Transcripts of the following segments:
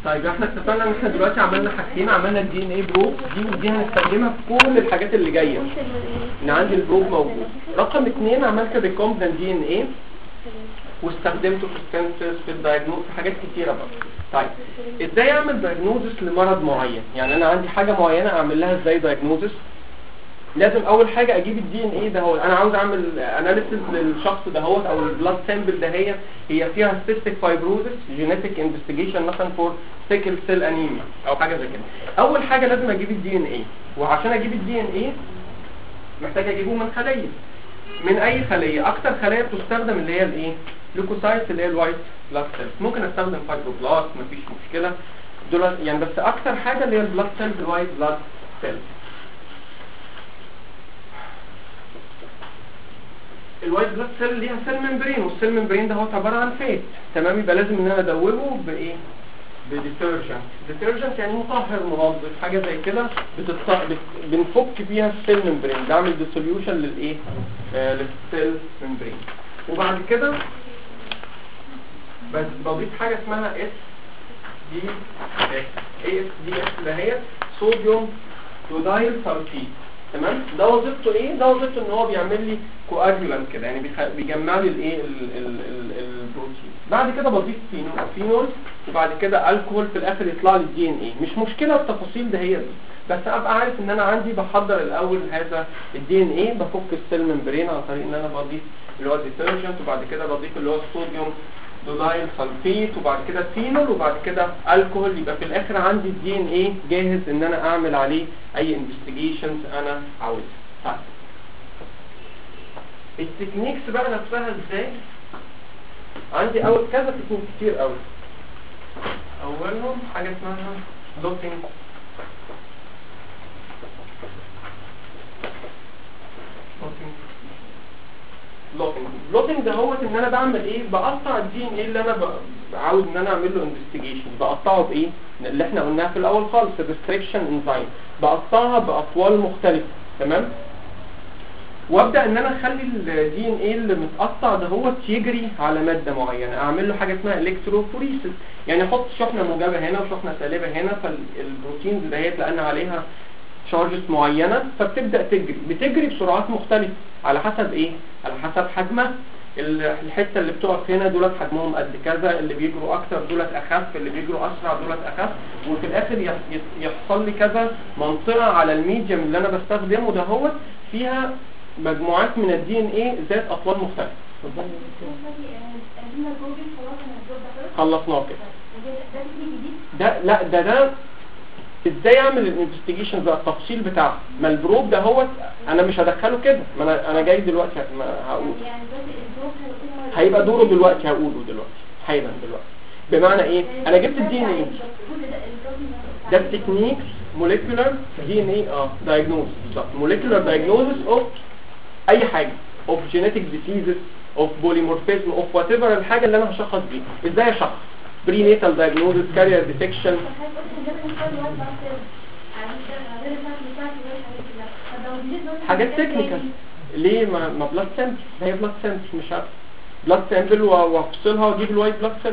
طيب احنا اتفقنا ان احنا دلوقتي عملنا حاجتين عملنا الدي ان اي بروب دي ودي هنستخدمها في كل الحاجات اللي جايه ان عندي البروب موجود رقم اثنين عملت ريكومبنت دي ان اي واستخدمته في السنسس في الدايجنوز في حاجات كتيره بقى طيب ازاي اعمل دايجنوزس لمرض معين يعني انا عندي حاجه معينه اعمل لها ازاي دايجنوزس لازم اول حاجه اجيب الدي ان ايه ده هو انا عاوز اعمل اناليسيس للشخص ده هو او البلاد سامبل ده هي هي فيها سيستيك فايبروزس جينيتك انفستيجيشن مثلا فور سيكل سيل انيميا او حاجه زي كده اول حاجه لازم اجيب الدي ان ايه وعشان اجيب الدي ان ايه محتاج اجيبه من خليه من اي خليه اكتر خليه بتستخدم اللي هي الايه ليوكوسايتس اللي هي الوايت بلاد سيلز ممكن استخدم فايبروبلاست مفيش مشكله دول يعني بس اكتر حاجه اللي هي البلاد سيلز الوايت بلاد سيلز الوايت بلاد سيل ليها سيل ممبرين والسيل ممبرين ده هو عباره عن فات تمام يبقى لازم ان انا ادوبه بايه بديترجنت ديترجنت يعني مطهر منظف حاجه زي كده بتط... بت... بنفك فيها السيل ممبرين بعمل ديسوليوشن للايه آه للسيل ممبرين وبعد كده بس بضيف حاجه اسمها اس دي اس اي اس دي اس اللي هي صوديوم يودايل سلفيت تمام ده وظيفته ايه ده وظيفته ان هو بيعمل لي كواجولانت كده يعني بيخ... بيجمع لي الايه ال- ال- ال- البروتين بعد كده بضيف فينول فينول وبعد كده الكحول في الاخر يطلع لي الدي ان ايه مش مشكله التفاصيل ده هي دي بس ابقى عارف ان انا عندي بحضر الاول هذا الدي ان ايه بفك السيل ممبرين عن طريق ان انا بضيف اللي هو الديترجنت وبعد كده بضيف اللي هو الصوديوم دودايل سلفيت وبعد كده فينول وبعد كده الكحول يبقى في الاخر عندي الدي ان ايه جاهز ان انا اعمل عليه اي انفستيجيشنز انا عاوزها طيب التكنيكس بقى نفسها ازاي عندي اول كذا تكنيك كتير قوي اولهم حاجه اسمها دوتنج لوتنج لوتنج ده هو ان انا بعمل ايه بقطع الدي ان ايه اللي انا ب- عاوز ان انا اعمل له انفستيجيشن بقطعه بايه اللي احنا قلناها في الاول خالص الريستريكشن انزايم بقطعها باطوال مختلفه تمام وابدا ان انا اخلي الدي ان ايه اللي متقطع ده هو يجري على ماده معينه اعمل له حاجه اسمها الكتروفوريسيس يعني احط شحنه موجبه هنا وشحنه سالبه هنا فالبروتينز دهيت لان عليها شارجز معينه فبتبدا تجري بتجري بسرعات مختلفه على حسب ايه على حسب حجمها ال- الحته اللي بتقف هنا دولت حجمهم قد كذا اللي بيجروا اكتر دولت اخف اللي بيجروا اسرع دولت اخف وفي الاخر يح- يح- يحصل لي كذا منطقه على الميديم اللي انا بستخدمه ده هو فيها مجموعات من الدي ان ايه ذات اطوال مختلفه خلصناه كده ده لا ده ده ازاي اعمل الانفستيجيشن بقى التفصيل بتاعه ما البروب ده هو انا مش هدخله كده ما انا انا جاي دلوقتي ه- ما هقول هيبقى دوره دلوقتي هقوله دلوقتي حالا دلوقتي بمعنى ايه انا جبت الدي ان ايه ده التكنيكس موليكولار دي ان ايه اه دايجنوز بالظبط موليكولار دايجنوزس اوف اي حاجه اوف جينيتك ديسيزز اوف بوليمورفيزم اوف وات ايفر الحاجه اللي انا هشخص بيها ازاي اشخص بري نيتال دايجنوزس كارير ديتكشن حاجات تكنيكال ليه ما ما بلاد سامبل ده هي بلاد سامبل مش عارف بلاد سامبل وافصلها واجيب الوايت بلاد سيل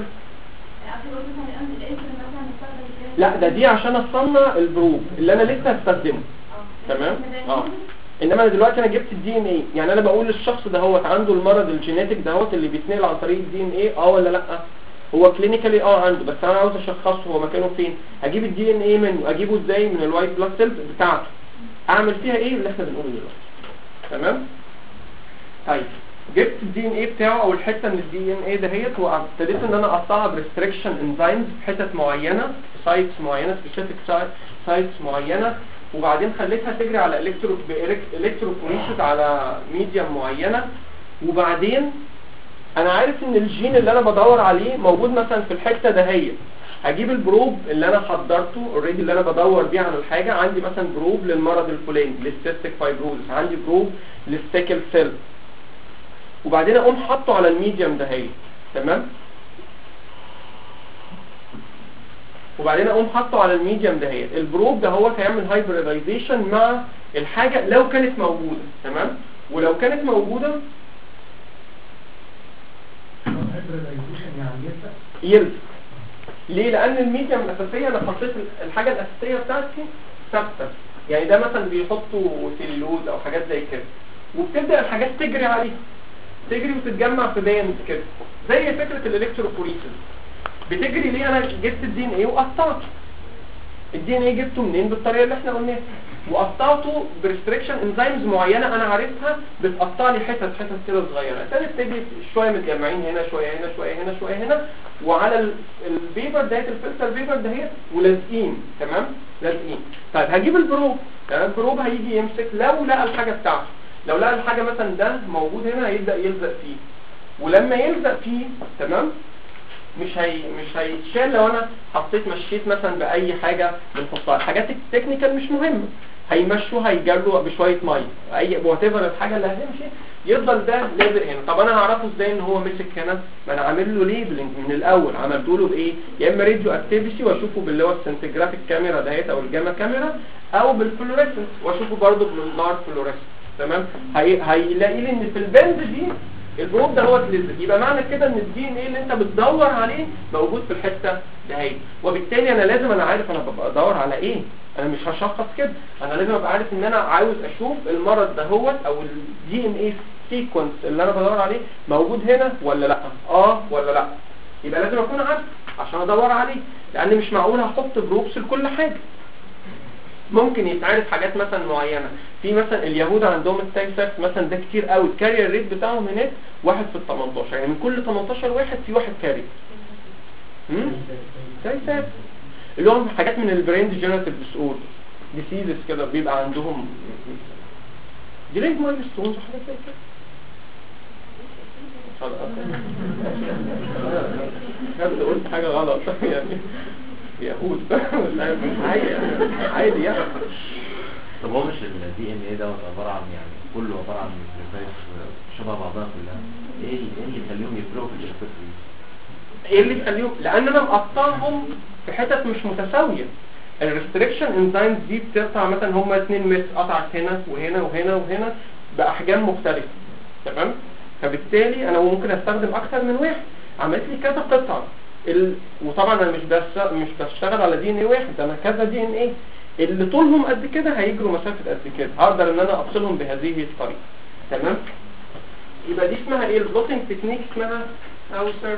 لا ده دي عشان اصنع البروب اللي انا لسه هستخدمه تمام اه انما انا دلوقتي انا جبت الدي ان ايه يعني انا بقول للشخص ده هو عنده المرض الجينيتك دهوت اللي بيتنقل عن طريق الدي ان ايه اه ولا لا هو كلينيكالي اه عنده بس انا عاوز اشخصه هو مكانه فين اجيب الدي ان ايه منه اجيبه ازاي من الوايت بلاد سيلز بتاعته اعمل فيها ايه اللي احنا بنقوله دلوقتي تمام طيب جبت الدي ان ايه بتاعه او الحته من الدي ان ايه دهيت وابتديت ان انا اقطعها بريستريكشن انزيمز في حتت معينه سايتس معينه سبيسيفيك سايتس معينه وبعدين خليتها تجري على الكترو الكتروفوريسيس على ميديم معينه وبعدين انا عارف ان الجين اللي انا بدور عليه موجود مثلا في الحته دهيت هجيب البروب اللي انا حضرته اوريدي اللي انا بدور بيه على الحاجه عندي مثلا بروب للمرض الفلاني للسيستيك فايبروزس عندي بروب للسيكل سيل وبعدين اقوم حاطه على الميديم ده هي تمام وبعدين اقوم حاطه على الميديم ده هي البروب ده هو هيعمل هايبريدايزيشن مع الحاجه لو كانت موجوده تمام ولو كانت موجوده hybridization يعني يبقى يلزق ليه لان الميديم الاساسيه انا حطيت الحاجه الاساسيه بتاعتي ثابته يعني ده مثلا بيحطوا سيلولوز او حاجات زي كده وبتبدا الحاجات تجري عليها تجري وتتجمع في باند كده زي فكره الالكتروفوريسيس بتجري ليه انا جبت الدي ان ايه وقطعته الدي ان ايه جبته منين بالطريقه اللي احنا قلناها وقطعته بريستريكشن انزيمز معينه انا عارفها بتقطع لي حتت حتت كده صغيره عشان تبتدي شويه متجمعين هنا شويه هنا شويه هنا شويه هنا وعلى ال- البيبر دهيت الفلتر بيبر دهيت ولازقين تمام لازقين طيب هجيب البروب تمام البروب هيجي يمسك لو لقى الحاجه بتاعته لو لقى الحاجه مثلا ده موجود هنا هيبدا يلزق فيه ولما يلزق فيه تمام مش هي مش هيتشال لو انا حطيت مشيت مثلا باي حاجه بنحطها الحاجات التكنيكال مش مهمه هيمشوا هيجروا بشويه ميه اي وات ايفر الحاجه اللي هتمشي يفضل ده لازق هنا طب انا هعرفه ازاي ان هو مسك هنا ما انا عامل له ليبلنج من الاول عملته له بايه يا اما راديو اكتيفيتي واشوفه باللي هو السنتجرافيك كاميرا دهيت او الجاما كاميرا او بالفلوريسنس واشوفه برضه بالنار فلوريسنس تمام هي... هيلاقي لي ان في البند دي البروب ده هو لزق يبقى معنى كده ان الدي ان ايه اللي انت بتدور عليه موجود في الحته دهيت وبالتالي انا لازم انا عارف انا ببقى ادور على ايه انا مش هشخص كده انا لازم ابقى عارف ان انا عاوز اشوف المرض دهوت او الدي ان ايه سيكونس اللي انا بدور عليه موجود هنا ولا لا اه ولا لا يبقى لازم اكون عارف عشان ادور عليه لان مش معقول هحط بروبس لكل حاجه ممكن يتعرف حاجات مثلا معينة في مثلا اليهود عندهم التايساكس مثلا ده كتير قوي الكارير ريت بتاعهم هناك واحد في ال 18 يعني من كل 18 واحد في واحد كارير تايساكس اللي هم حاجات من البرين ديجنراتيف ديس اوردر ديسيزز كده بيبقى عندهم ديليد مايلستونز وحاجات زي كده خلاص قلت حاجة غلط يعني يهود مش عارف عادي عادي يعني طب هو مش الدي ان ايه دوت عباره عن يعني كله عباره عن نيوكليوتايدز شبه بعضها كلها ايه ايه اللي يخليهم يفرقوا في الالكتريك ايه اللي يخليهم لان انا مقطعهم في حتت مش متساويه الريستريكشن انزيمز دي بتقطع مثلا هم 2 متر قطعت هنا وهنا وهنا وهنا باحجام مختلفه تمام فبالتالي انا ممكن استخدم اكتر من واحد عملت لي كذا قطعه ال... وطبعا انا مش بس مش بشتغل على دي ان ايه واحد انا كذا دي ان ايه اللي طولهم قد كده هيجروا مسافه قد كده هقدر ان انا افصلهم بهذه الطريقه تمام يبقى دي اسمها ايه البلوتنج تكنيك اسمها اوسر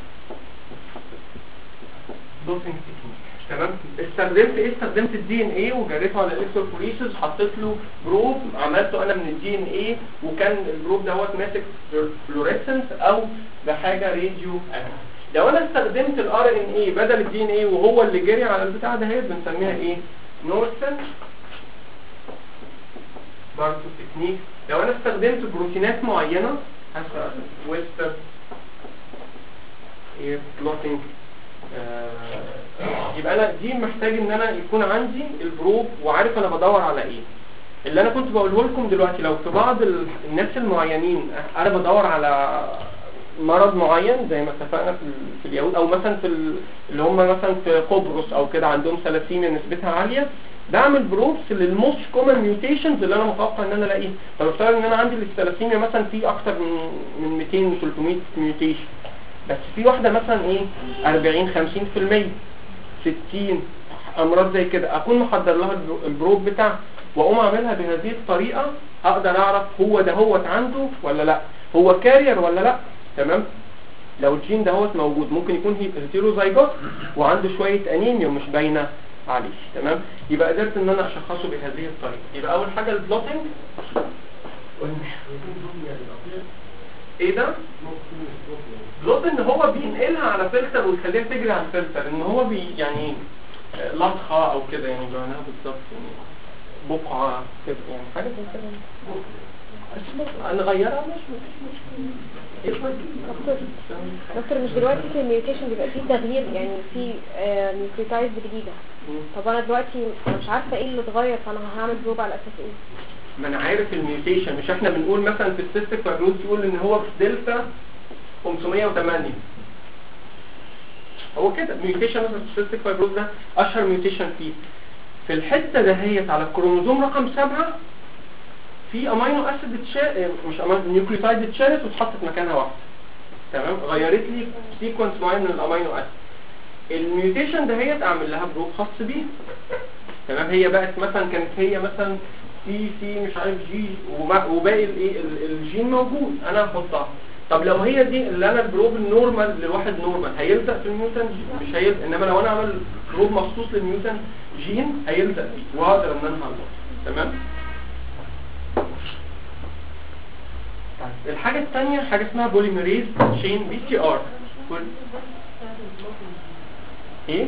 بلوتنج تكنيك تمام استخدمت ايه استخدمت الدي ان ايه وجريته على الالكتروفوريسيس حطيت له بروب عملته انا من الدي ان ايه وكان البروب دوت ماسك فلوريسنس او بحاجه راديو اكتيف لو انا استخدمت الار ان اي بدل الدي ان اي وهو اللي جري على البتاع ده هي بنسميها ايه نورسن برضه تكنيك لو انا استخدمت بروتينات معينه هسه ويستر ايه بلوتنج يبقى انا دي محتاج ان انا يكون عندي البروب وعارف انا بدور على ايه اللي انا كنت بقوله لكم دلوقتي لو في بعض ال- الناس المعينين انا بدور على مرض معين زي ما اتفقنا في, ال- في اليهود او مثلا في ال- اللي هم مثلا في قبرص او كده عندهم ثلاثيميا نسبتها عاليه بعمل بروبس للموست كومن ميوتيشنز اللي انا متوقع ان انا الاقيها طب افترض ان انا عندي الثلاثيميا مثلا في اكتر من من 200 300 ميوتيشن بس في واحده مثلا ايه 40 50% 60 امراض زي كده اكون محضر لها البرو- البروب بتاعها واقوم اعملها بهذه الطريقه اقدر اعرف هو ده هوت عنده ولا لا هو كارير ولا لا تمام لو الجين دهوت موجود ممكن يكون هيتيروزايجوت وعنده شويه انيميا ومش باينه عليه تمام يبقى قدرت ان انا اشخصه بهذه الطريقه يبقى اول حاجه البلوتنج ايه ده بلوت ان هو بينقلها على فلتر ويخليها تجري على الفلتر ان هو بي يعني آه، لطخه او كده يعني معناها بالظبط يعني بقعه كده يعني حاجه زي كده بس نغيرها مش مفيش مشكله ايه دكتور دكتور مش دلوقتي في الميوتيشن بيبقى فيه تغيير يعني في نيوكليوتايد جديده طب انا دلوقتي أنا مش عارفه ايه اللي اتغير فانا هعمل بروب على اساس ايه ما انا عارف الميوتيشن مش احنا بنقول مثلا في السيستيك فايبروز يقول ان هو في دلتا 508 هو كده ميوتيشن مثلا في السيستيك فايبروز ده اشهر ميوتيشن فيه في الحته دهيت على الكروموزوم رقم 7 في امينو اسيد اتشال مش امينو نيوكليوتايد اتشالت واتحطت مكانها واحده تمام غيرت لي سيكونس معين من الامينو اسيد الميوتيشن دهيت اعمل لها بروب خاص بيه تمام هي بقت مثلا كانت هي مثلا سي سي مش عارف جي وما- وباقي الايه ال- الجين موجود انا هحطها طب لو هي دي اللي انا البروب النورمال لواحد نورمال هيلزق في الميوتن مش هيلزق انما لو انا عامل بروب مخصوص للميوتن جين هيلزق فيه وهقدر ان انا هعمله تمام طيب، الحاجة الثانية حاجة اسمها بوليميريز تشين بي سي ار ايه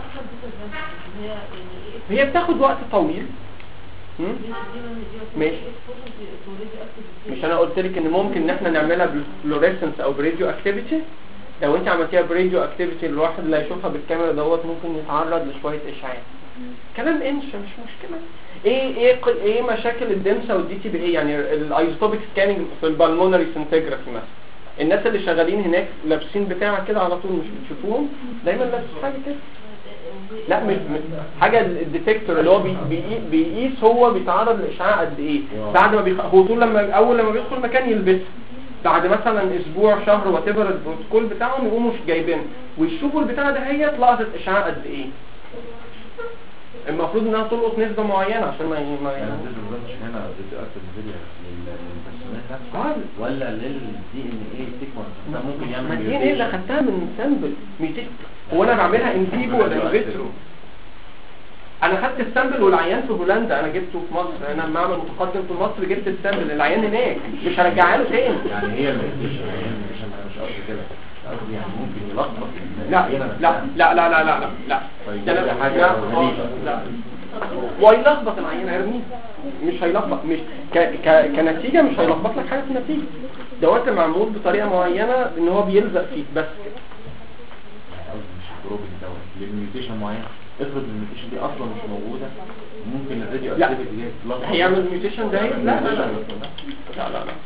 هي بتاخد وقت طويل مم؟ ماشي مش انا قلت لك ان ممكن ان احنا نعملها بالفلوريسنس او براديو اكتيفيتي لو انت عملتيها براديو اكتيفيتي الواحد اللي هيشوفها بالكاميرا دوت ممكن يتعرض لشويه اشعاع كلام انش مش مشكله ايه ايه ق- ايه مشاكل الدنسا والدي تي بي اي يعني الايزوتوبيك سكاننج في البالمونري سنتجرافي مثلا الناس اللي شغالين هناك لابسين بتاع كده على طول مش بتشوفوهم دايما لابس حاجه كده لا مش مش- حاجه الديتكتور اللي هو بي- بيقي- بيقيس هو بيتعرض لاشعاع قد ايه بعد ما بيخ... هو طول لما اول لما بيدخل مكان يلبسها بعد مثلا اسبوع شهر وات ايفر البروتوكول بتاعهم يقوموا مش جايبين ويشوفوا البتاع ده هي لقطه اشعاع قد ايه المفروض انها تلقط نسبه معينه عشان ما ي- ما يعني ي- الفيديو ده مش هنا فيديو اكتر فيديو للبرسونات آه. ولا للدي ان ايه سيكونس ده ممكن يعمل ما دي ايه اللي mutation. خدتها من سامبل ميتين هو انا بعملها ان فيفو ولا ان فيترو انا خدت السامبل والعيان في هولندا انا جبته في مصر انا معمل متقدم في مصر جبت السامبل العيان هناك مش هرجعها له تاني يعني هي الميوتيشن يعني مش انا مش قصدي كده قصدي يعني ممكن يلخبط لا العينة لا نفسها. لا لا لا لا لا لا طيب ده دي أنا- حاجة لا غريبة. لا وهيلخبط العيان هيرميه مش هيلخبط مش ك... ك... كنتيجة مش هيلخبط لك حاجة في النتيجة دوت معمول بطريقة معينة ان هو بيلزق فيك بس كده قصدي مش البروبنج دوت للميوتيشن معين افرض الميوتيشن دي اصلا مش موجودة ممكن الراديو لا. اكتيفيتي دي تلخبط. هيعمل ميوتيشن ده لا لا لا لا لا لا لا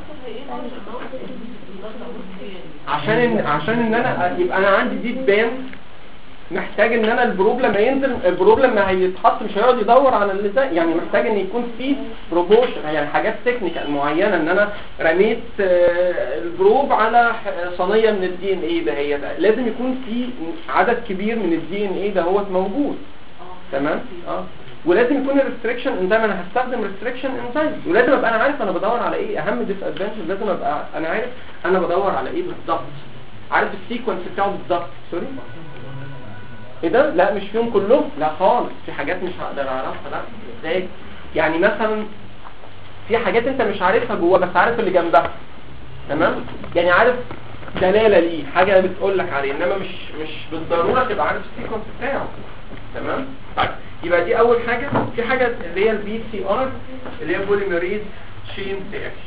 عشان ان عشان ان انا يبقى انا عندي دي تبان محتاج ان انا البروب لما ينزل البروب لما هيتحط مش هيقعد يدور على اللي ده يعني محتاج ان يكون في بروبوشن يعني حاجات تكنيكال معينه ان انا رميت آه، البروب على ح- صينيه من الدي ان اي ده هي ده لازم يكون في عدد كبير من الدي ان اي ده هو موجود تمام اه ولازم يكون الريستريكشن انزيم انا هستخدم ريستريكشن انزيم ولازم ابقى انا عارف انا بدور على ايه اهم ديس ادفانتج لازم ابقى انا عارف انا بدور على ايه بالظبط عارف السيكونس بتاعه بالظبط سوري ايه ده لا مش فيهم كلهم لا خالص في حاجات مش هقدر اعرفها لا ازاي يعني مثلا في حاجات انت مش عارفها جوه بس عارف اللي جنبها تمام يعني عارف دلاله ليه حاجه بتقول لك عليه انما مش مش بالضروره تبقى عارف السيكونس بتاعه تمام طيب يبقى دي اول حاجه في حاجه اللي هي البي سي ار اللي هي بوليميريز تشين رياكشن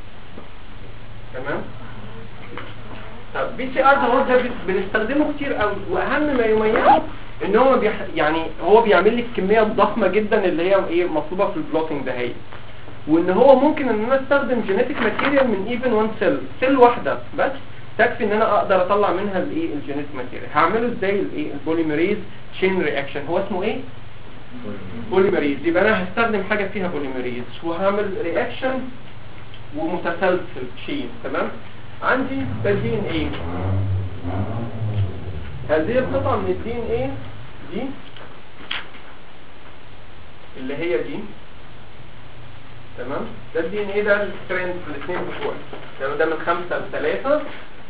تمام طب بي سي ار ده هو ده بن- بنستخدمه كتير قوي واهم ما يميزه ان هو بيح يعني هو بيعمل لك كميه ضخمه جدا اللي هي ايه مطلوبه في البلوتنج ده هي وان هو ممكن ان انا استخدم جينيتك ماتيريال من ايفن وان سيل سيل واحده بس تكفي ان انا اقدر اطلع منها الايه الجينيتك ماتيريال هعمله ازاي الايه البوليميريز تشين رياكشن هو اسمه ايه بوليميريز يبقى انا هستخدم حاجه فيها بوليميريز وهعمل رياكشن ومتسلسل تشين تمام عندي ده دي ان ايه هذه القطعه من الدي ان ايه دي اللي هي دي تمام ده الدي ان ايه ده الترند في الاثنين بتوع ده ده من خمسة لثلاثة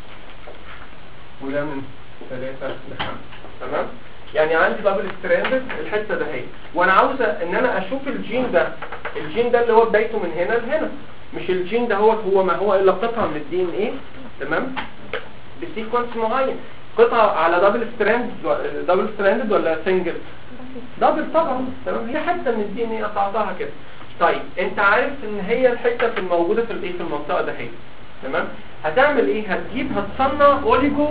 وده من ثلاثة لخمسة تمام يعني عندي دبل ستراندد الحته ده اهي وانا عاوزه ان انا اشوف الجين ده الجين ده اللي هو بدايته من هنا لهنا مش الجين ده هو هو ما هو الا قطعه من الدي ان ايه تمام بسيكونس معين قطعه على دبل ستراند دبل ستراندد ولا سنجل دبل طبعا تمام هي حته من الدي ان ايه قطعتها كده طيب انت عارف ان هي الحته في الموجوده في الايه في المنطقه ده هي تمام هتعمل ايه هتجيب هتصنع اوليجو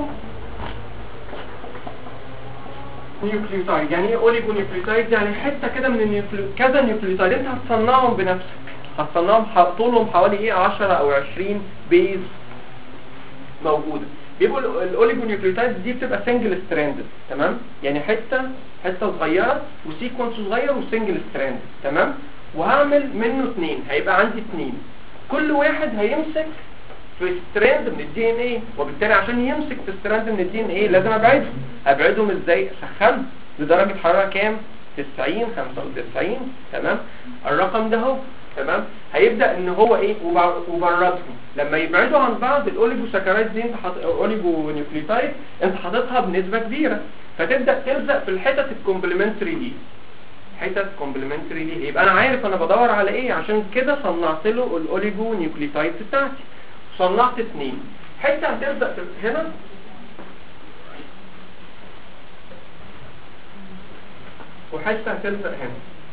نيوكليوتايد يعني ايه اوليجو نيوكليوتايد يعني حته كده من النيوكليو كذا نيوكليوتايد انت هتصنعهم بنفسك هتصنعهم ح- طولهم حوالي ايه 10 او 20 بيز موجوده بيبقوا ال- الاوليجو نيوكليوتايد دي بتبقى سنجل ستراندد تمام يعني حته حته صغيره وسيكونس صغير وسنجل ستراندد تمام وهعمل منه اثنين هيبقى عندي اثنين كل واحد هيمسك في ستراند من الدي ان ايه وبالتالي عشان يمسك في ستراند من الدي ان ايه لازم ابعده ابعدهم ازاي اسخنه لدرجه حراره كام 90 95 تمام الرقم ده اهو تمام هيبدا ان هو ايه وبع- وبردهم لما يبعدوا عن بعض الاوليجوساكرايد دي انت حاطط اوليجو نيوكليوتايد انت حاططها بنسبه كبيره فتبدا تلزق في الحتت الكومبلمنتري دي حتت كومبلمنتري دي يبقى انا عارف انا بدور على ايه عشان كده صنعت له الاوليجو نيوكليوتايد بتاعتي صنعت اتنين حته هتلزق في- هنا وحته هتلزق هنا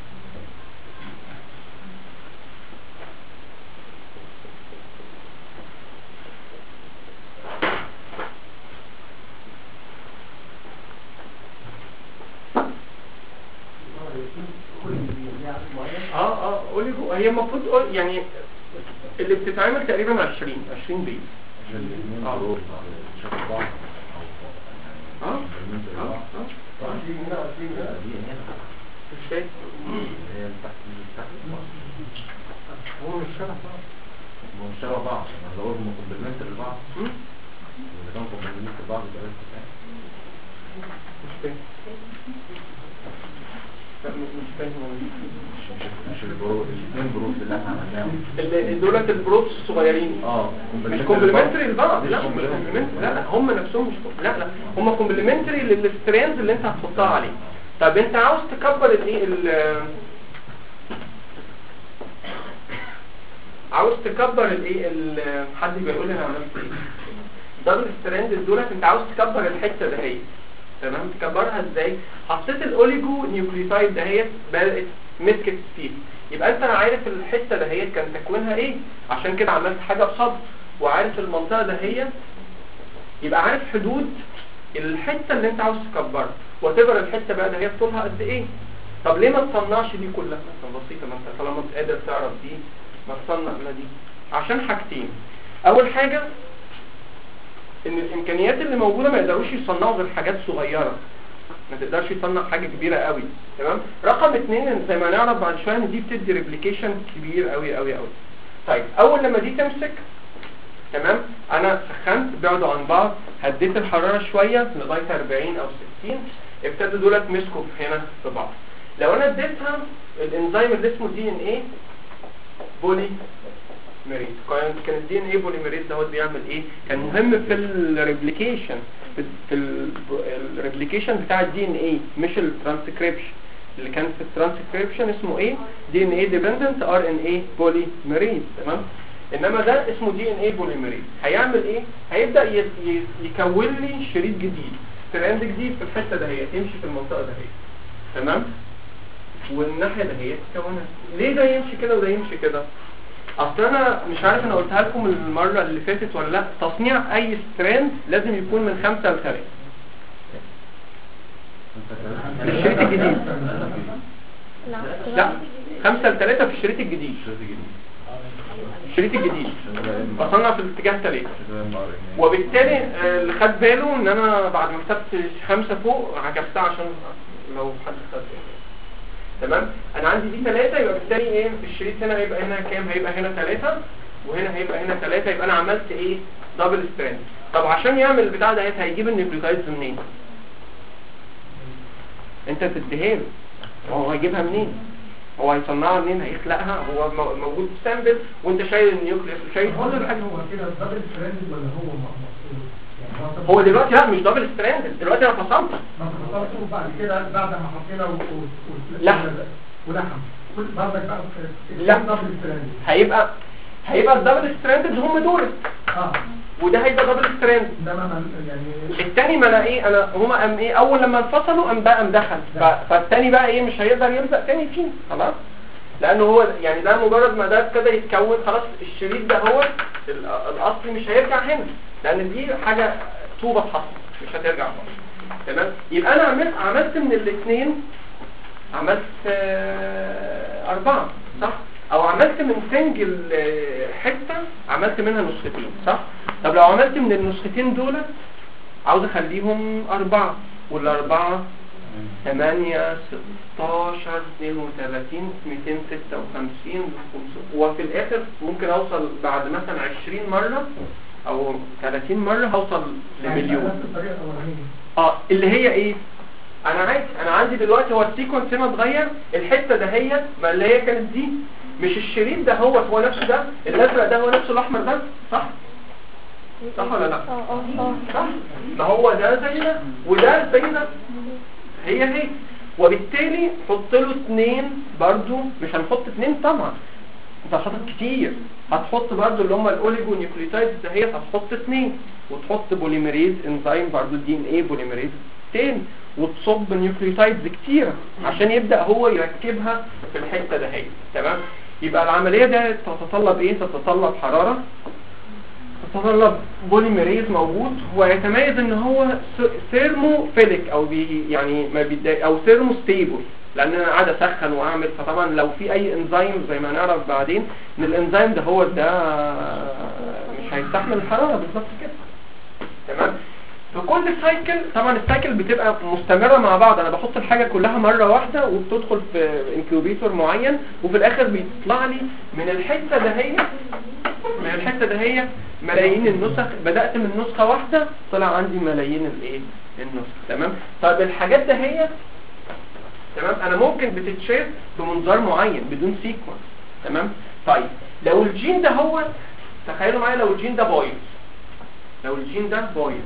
اه اه اوليجو هي المفروض أول- يعني اللي بتتعمل تقريبا 20 20 بيز عشان الاثنين آه. دول شكل بعض اه او اه اه طبعا دي هنا مش شايف اللي هي اللي تحت اللي تحت هو مش شبه بعض هم مش شبه بعض انا لو هم كومبلمنت لبعض مم؟ اذا كانوا كومبلمنت لبعض يبقى ده مش فاهم لا مش مش فاهم أنا. مش مش مش البرو الاثنين بروف اللي احنا عملناهم ال- دولت البروتس الصغيرين اه مش كومبلمنتري لبعض مش لا مش complementary. كومبلمنتري لا لا هم نفسهم مش كوم- لا لا هم كومبلمنتري للسترينز اللي انت هتحطها عليه طب انت عاوز تكبر الايه ال عاوز تكبر الايه ال- حد بيقول لي انا عملت ايه دبل ستراند دولت انت عاوز تكبر الحته دهيت تمام تكبرها ازاي حطيت الاوليجو نيوكليوتايد دهيت بدات مسكت فيه يبقى انت عارف الحته دهيت كان تكوينها ايه عشان كده عملت حاجه بصدر وعارف المنطقه دهيت يبقى عارف حدود الحته اللي انت عاوز تكبرها وتبر الحته بقى دهيت طولها قد ايه طب ليه ما تصنعش دي كلها مثلا بسيطه ما انت طالما مش قادر تعرف دي ما تصنع ما دي عشان حاجتين اول حاجه ان الامكانيات اللي موجوده ما يقدروش يصنعوا غير حاجات صغيره ما تقدرش تصنع حاجه كبيره قوي تمام رقم اتنين إن زي ما نعرف بعد شويه ان دي بتدي ريبليكيشن كبير قوي قوي قوي طيب اول لما دي تمسك تمام انا سخنت بعدوا عن بعض هديت الحراره شويه لغايه 40 او 60 ابتدوا دولت مسكوا في هنا في بعض لو انا اديتها الانزيم اللي اسمه دي ان ايه بولي ميريز كان كان الدي ان ايه بوليميريز دوت بيعمل ايه كان مهم في الريبليكيشن في الريبليكيشن بتاع الدي ان ايه مش الترانسكريبشن اللي كان في الترانسكريبشن اسمه ايه دي ان ايه ديبندنت ار ان ايه بوليميريز تمام انما ده اسمه دي ان ايه بوليميريز هيعمل ايه هيبدا ي- ي- يكون لي شريط جديد ترند جديد في الحته دهيت يمشي في المنطقه دهيت تمام والناحيه دهيت تكونها ليه ده يمشي كده وده يمشي كده اصل انا مش عارف انا قلتها لكم المره اللي فاتت ولا لا تصنيع اي ستراند لازم يكون من خمسة لثلاثة الشريط الجديد لا خمسة لثلاثة في الشريط الجديد الشريط الجديد بصنع في الاتجاه ثلاثة وبالتالي آه، اللي خد باله ان انا بعد ما كتبت خمسة فوق عكستها عشان لو حد خد باله تمام انا عندي دي ثلاثة يبقى بالتالي ايه في الشريط هنا هيبقى هنا كام هيبقى هنا ثلاثة وهنا هيبقى هنا ثلاثة يبقى انا عملت ايه دبل ستراند طب عشان يعمل البتاع ده هيجيب النيوكليوتايدز منين انت تديها له هو هيجيبها منين هو هيصنعها منين هيخلقها هو مو- موجود في سامبل وانت شايل النيوكليوس شايل هو كل الحاجة هو كده دبل ستراند ولا هو مقصود يعني هو دلوقتي لا مش دبل ستراند دلوقتي انا فصلت ما تفصلته بعد كده بعد ما حطينا و- و- و- لحم. ولحم كل بعدك بقى لا. دبل ستراند هيبقى هيبقى الدبل ستراند هم دول اه وده هيبقى دبل ستراند ده ما ما- يعني التاني ما انا ايه انا هما قام ايه اول لما انفصلوا قام بقى قام دخل ف- فالتاني بقى ايه مش هيقدر يلزق تاني فيه خلاص لانه هو يعني ده مجرد ما ده ابتدى يتكون خلاص الشريط ده هو ال- الاصلي مش هيرجع هنا لان دي حاجه طوبه اتحطت مش هترجع خالص تمام يبقى انا عملت عملت من الاثنين عملت آه، أربعة صح؟ أو عملت من سنجل آه، حتة عملت منها نسختين صح؟ طب لو عملت من النسختين دول عاوز أخليهم أربعة والأربعة 8 16 32 256 وفي الاخر ممكن اوصل بعد مثلا 20 مرة او 30 مرة هوصل لمليون نفس الطريقه الاولانيه اه اللي هي ايه انا عايز انا عندي دلوقتي هو السيكونس هنا اتغير الحته دهيت ما اللي هي كانت دي مش الشريط ده هو هو نفسه ده الازرق ده هو نفسه الاحمر ده صح صح ولا لا اه اه اه صح ما هو ده زي ده وده زي ده هي هي وبالتالي حط له اتنين برضو مش هنحط اتنين طبعا انت هتحط كتير هتحط برضو اللي هم الاوليجو نيوكليوتايدز دهيت هتحط اتنين وتحط بوليميريز انزيم برضو الدي ان ايه بوليميريز تاني وتصب نيوكليوتايدز كتيرة عشان يبدأ هو يركبها في الحتة دهيت تمام يبقى العملية ده تتطلب ايه تتطلب حرارة تتطلب بوليميريز موجود ويتميز ان هو ثيرموفيليك او بي يعني ما بيتضايق او ثيرمو ستيبل لان انا قاعد اسخن واعمل فطبعا لو في اي انزيم زي ما هنعرف بعدين ان الانزيم ده هو ده مش هيستحمل الحراره بالظبط كده تمام في كل سايكل طبعا السايكل بتبقى مستمره مع بعض انا بحط الحاجه كلها مره واحده وبتدخل في انكيوبيتور معين وفي الاخر بيطلع لي من الحته دهيت من الحته دهيت ملايين النسخ بدات من نسخه واحده طلع عندي ملايين الايه النسخ تمام طيب الحاجات دهيت تمام انا ممكن بتتشاف بمنظار معين بدون سيكونس تمام طيب لو الجين ده هو تخيلوا معايا لو الجين ده بايظ لو الجين ده بايظ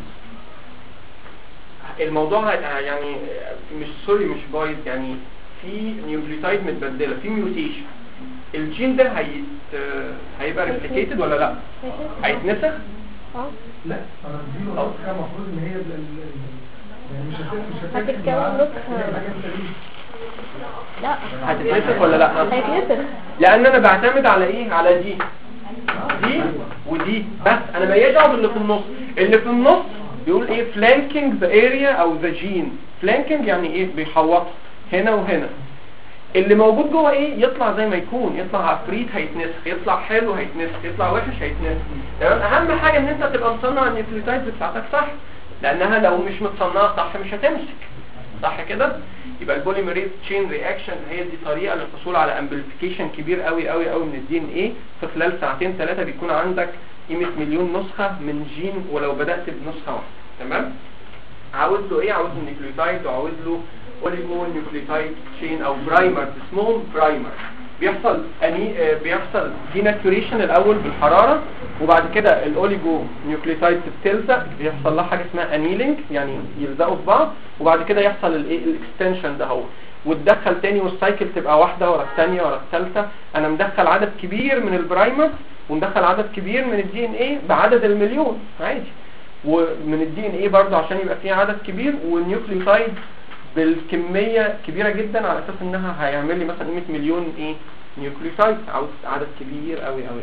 الموضوع هيبقى يعني مش سوري مش بايظ يعني في نيوكليوتايد متبدله في ميوتيشن الجين ده هيت هيبقى ريبليكيتد ولا لا هيتنسخ اه لا انا بديله نسخه المفروض ان هي ال- ال- ال- يعني مش هت- مش هتكتب هتتكون معاه نسخة. الحاجات دي. لا هتتنسخ ولا لا هيتنسخ لان انا بعتمد على ايه على دي دي ودي بس انا ماليش دعوه باللي في النص اللي في النص بيقول ايه flanking the area او the gene flanking يعني ايه بيحوط هنا وهنا اللي موجود جوه ايه يطلع زي ما يكون يطلع عفريت هيتنسخ يطلع حلو هيتنسخ يطلع وحش هيتنسخ تمام اهم حاجه ان انت تبقى مصنع النيوكليوتايد بتاعتك صح لانها لو مش متصنعه صح مش هتمسك صح كده يبقى البوليميريز تشين رياكشن هي دي طريقه للحصول على امبليفيكيشن كبير قوي قوي قوي من الدي ان ايه في خلال ساعتين ثلاثه بيكون عندك قيمه مليون نسخه من جين ولو بدات بنسخه واحده تمام عاوز له ايه عاوز له نيوكليوتايد وعاوز له اوليجو نيوكليوتايد تشين او برايمر اسمهم برايمر بيحصل أني آه، بيحصل ديناتوريشن الاول بالحراره وبعد كده الاوليجو نيوكليوتايد بتلزق بيحصل لها حاجه اسمها انيلينج يعني يلزقوا في بعض وبعد كده يحصل الايه الاكستنشن ده هو وتدخل تاني والسايكل تبقى واحده ورا الثانيه ورا الثالثه انا مدخل عدد كبير من البرايمر ومدخل عدد كبير من الدي ان ايه بعدد المليون عادي ومن الدي ان ايه برضه عشان يبقى فيه عدد كبير والنيوكليوتايد بالكمية كبيرة جدا على اساس انها هيعمل لي مثلا قيمة مليون ايه نيوكليوتايد عاوز عدد كبير قوي قوي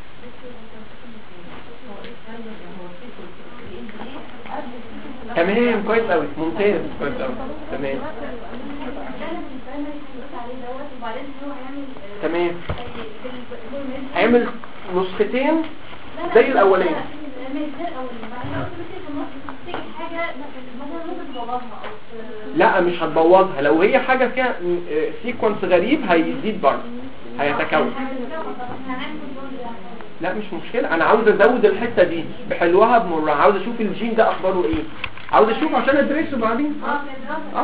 تمام كويس قوي ممتاز كويس قوي تمام تمام هيعمل نسختين زي الاولاني لا مش هتبوظها لو هي حاجة فيها سيكونس غريب هيزيد برضه هيتكون لا مش مشكلة انا عاوز ازود الحتة دي بحلوها بمرها عاوز اشوف الجين ده اخباره ايه عاوز اشوفه عشان ادرسه بعدين اه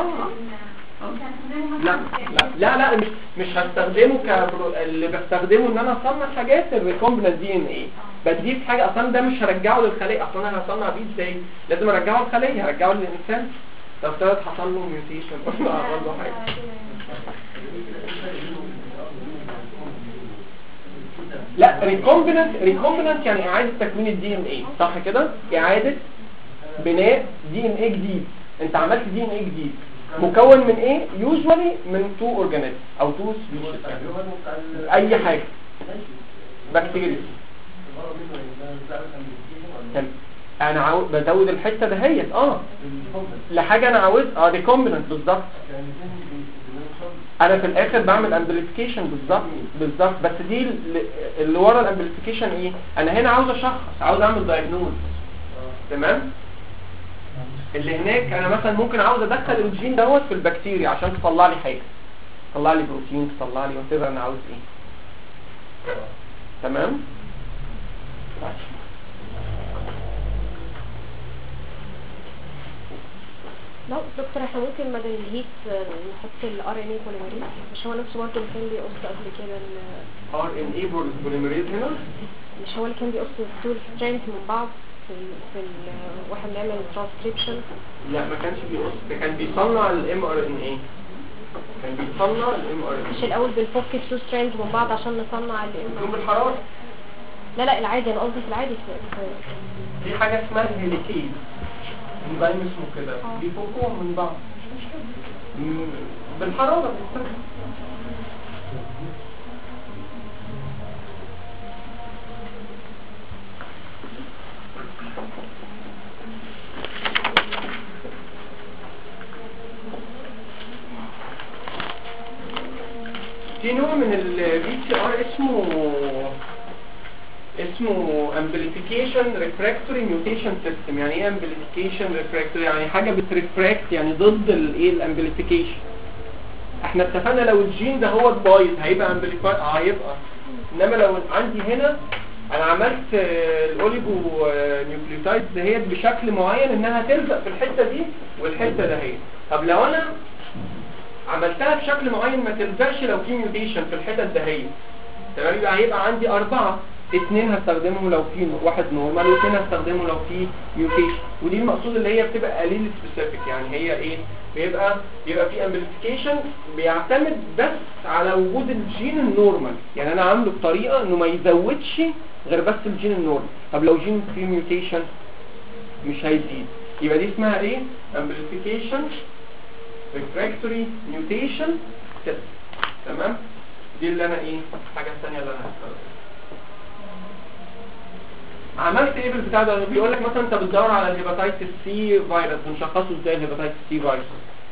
لا لا لا لا مش مش هستخدمه كبرو... اللي بستخدمه ان انا اصنع حاجات الريكومبنت دي ان ايه بديه في حاجه اصلا ده مش هرجعه للخليه اصلا انا هصنع بيه ازاي لازم ارجعه للخليه هرجعه للانسان لو افترض حصل له ميوتيشن ولا حصل له حاجه لا ريكومبنت ريكومبنت يعني اعاده تكوين الدي ان ايه صح كده اعاده بناء دي ان ايه جديد انت عملت دي ان ايه جديد مكون من ايه يوجوالي من تو اورجانيزم او تو سبيشيز اي حاجه بكتيريا تمام. انا عاوز بزود الحته دهيت اه لحاجه انا عاوز اه ريكومبنت بالظبط انا في الاخر بعمل امبليفيكيشن بالظبط بالظبط بس دي ال- اللي ورا الامبليفيكيشن ايه انا هنا عاوز اشخص عاوز اعمل دايجنوز تمام اللي هناك انا مثلا ممكن عاوز ادخل الجين دوت في البكتيريا عشان تطلع لي حاجه تطلع لي بروتين تطلع لي وات انا عاوز ايه تمام لا دكتور احنا ممكن بدل الهيت آه، نحط الار ان اي بوليمريز مش هو نفسه برضه اللي كان بيقص قبل كده ال- ار ان اي بوليمريز هنا مش هو اللي كان بيقص التول سترينث من بعض في ال في ال واحنا بنعمل ترانسكريبشن لا ما كانش بيقص ده كان بيصنع الام ار ان اي كان بيصنع الام ار ان مش الاول بنفك التو سترينث من بعض عشان نصنع يوم الام بالحراره لا لا العادي انا قصدي في العادي في في- في حاجه اسمها هيليكيز انزيم اسمه كده بيفكوهم من بعض مم، بالحراره بيستخدم. في نوع من البي سي ار اسمه اسمه amplification refractory mutation system يعني ايه amplification refractory يعني حاجة بترفراكت يعني ضد الايه الامبليفيكيشن احنا اتفقنا لو الجين ده هو بايظ هيبقى امبليفاي هيبقى انما لو عندي هنا انا عملت آه، الاوليجو آه، نيوكليوتايد دهيت بشكل معين انها تلزق في الحتة دي والحتة دهيت طب لو انا عملتها بشكل معين ما تلزقش لو في ميوتيشن في الحتت دهيت تمام يبقى هيبقى عندي أربعة اتنين هستخدمهم لو في واحد نورمال واثنين هستخدمه لو في ميوتيشن ودي المقصود اللي هي بتبقى قليل سبيسيفيك يعني هي ايه بيبقى بيبقى في امبليفيكيشن بيعتمد بس على وجود الجين النورمال يعني انا عامله بطريقه انه ما يزودش غير بس الجين النورمال طب لو جين فيه ميوتيشن مش هيزيد يبقى دي اسمها ايه امبليفيكيشن refractory mutation test تمام دي اللي انا ايه الحاجه الثانيه اللي انا هستخدمها عملت ايه بالبتاع ده بيقول لك مثلا انت بتدور على الهيباتيتس سي فيروس بنشخصه ازاي الهيباتيتس سي فيروس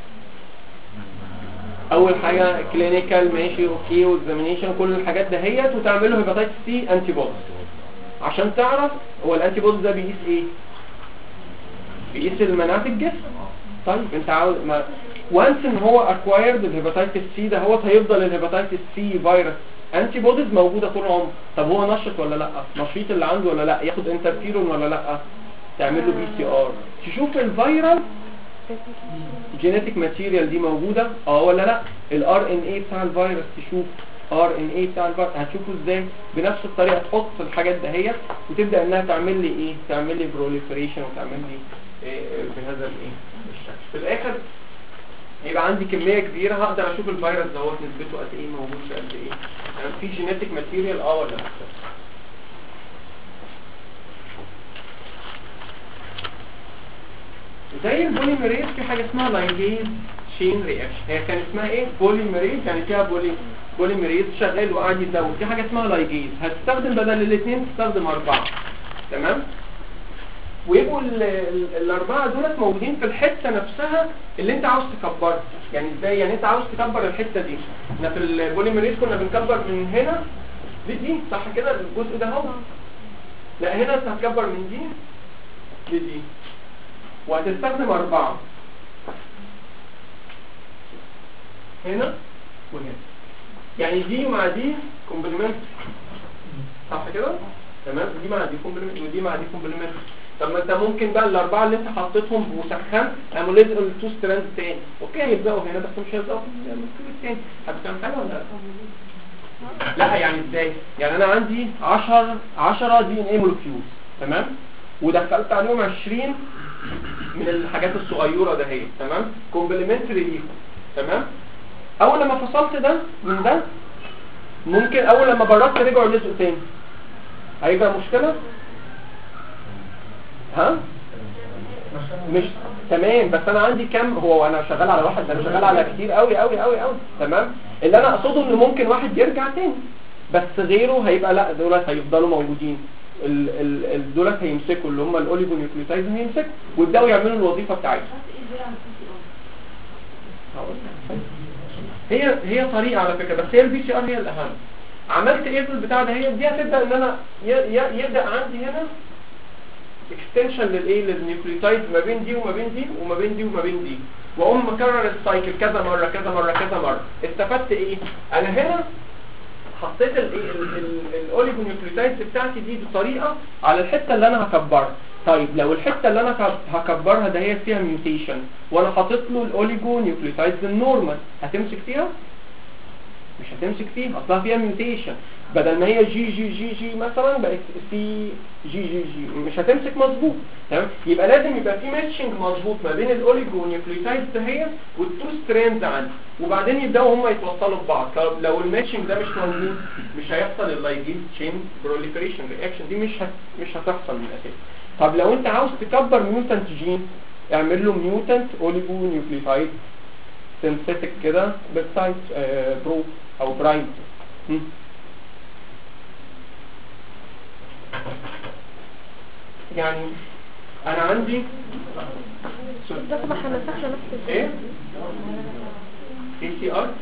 اول حاجه كلينيكال ماشي اوكي واكزامينيشن كل الحاجات دهيت وتعمل له هيباتيتس سي انتي بودي عشان تعرف هو الانتي بودي ده بيقيس ايه بيقيس المناعه الجسم طيب انت عاوز ما وانس ان هو اكوايرد الهيباتيتس سي ده هو هيفضل الهيباتيتس سي فيروس انتي بوديز موجوده طول عمره طب هو نشط ولا لا نشيط اللي عنده ولا لا ياخد انترفيرون ولا لا تعمل له بي سي ار تشوف الفيرال جينيتك ماتيريال دي موجوده اه ولا لا الار ان اي بتاع الفيروس تشوف ار ان اي بتاع الفيروس هتشوفه ازاي بنفس الطريقه تحط الحاجات دهيت وتبدا انها تعمل لي ايه تعمل لي بروليفريشن وتعمل لي إيه بهذا الايه الشكل في الاخر يبقى عندي كمية كبيرة هقدر اشوف الفيروس دوت نسبته قد ايه موجود في قد ايه يعني في جينيتك ماتيريال اه ولا لا زي البوليميريز في حاجة اسمها لاينجيز شين رياكشن هي كان اسمها ايه بوليميريز يعني فيها بولي بوليميريز شغال وقاعد يزود في حاجة اسمها لايجيز هتستخدم بدل الاثنين تستخدم اربعة تمام ويبقوا ال- ال- الاربعه دولت موجودين في الحته نفسها اللي انت عاوز تكبرها يعني ازاي يعني انت عاوز تكبر الحته دي احنا في البوليميريز كنا بنكبر من هنا لدي صح كده الجزء ده اهو لا هنا انت هتكبر من دي لدي وهتستخدم اربعه هنا وهنا يعني دي مع دي كومبلمنت صح كده تمام دي مع دي كومبلمنت ودي مع دي كومبلمنت طب ما انت ممكن بقى الاربعه اللي انت حطيتهم وسخنت قاموا لزقوا التو ستراند تاني اوكي هيبداوا هنا بس مش هيبداوا في الكيلو التاني هتفهم حاجه ولا لا لا يعني ازاي يعني انا عندي 10 10 دي ان اي مولكيولز تمام ودخلت عليهم 20 من الحاجات الصغيره ده هي تمام كومبلمنتري ليهم تمام اول لما فصلت ده من ده ممكن اول لما بردت رجعوا لزقوا تاني هيبقى مشكله ها مش تمام بس انا عندي كام هو انا شغال على واحد ده انا شغال على كتير قوي قوي قوي قوي تمام اللي انا اقصده ان ممكن واحد يرجع تاني بس غيره هيبقى لا دولت هيفضلوا موجودين ال- ال- ال- دولت هيمسكوا اللي هم الاوليجو نيوكليوتايد هيمسكوا ويبداوا يعملوا الوظيفه بتاعتهم هقول لك. هي هي طريقه على فكره بس هي البي سي ار هي الاهم عملت ايه في البتاع ده هي دي هتبدا ان انا ي- ي- يبدا عندي هنا اكستنشن للايه للنيوكليوتايد ما بين دي وما بين دي وما بين دي وما بين دي واقوم مكرر السايكل كذا مره كذا مره كذا مره استفدت ايه انا هنا حطيت الايه الاوليجونيوكليوتايدز بتاعتي دي بطريقه على الحته اللي انا هكبرها طيب لو الحته اللي انا هك- هكبرها ده هي فيها ميوتيشن وانا حاطط له الاوليجونيوكليوتايدز النورمال هتمسك فيها مش هتمسك فيها اصلها فيها ميوتيشن بدل ما هي جي جي جي جي مثلا بقت سي جي جي جي مش هتمسك مظبوط تمام يبقى لازم يبقى في ماتشنج مظبوط ما بين الاوليجو نيوكليوتايدز دهيت والتو ستراندز عندي وبعدين يبداوا هم يتوصلوا ببعض طب لو الماتشنج ده مش موجود مش هيحصل اللايجيز تشين بروليفريشن رياكشن دي مش هت... مش هتحصل من الاساس طب لو انت عاوز تكبر ميوتنت جين اعمل له ميوتنت اوليجو نيوكليوتايد سينثيتك كده بيبتايد آه برو او برايم م. يعني انا عندي بس ما هنسخش نفس ايه اي سي ار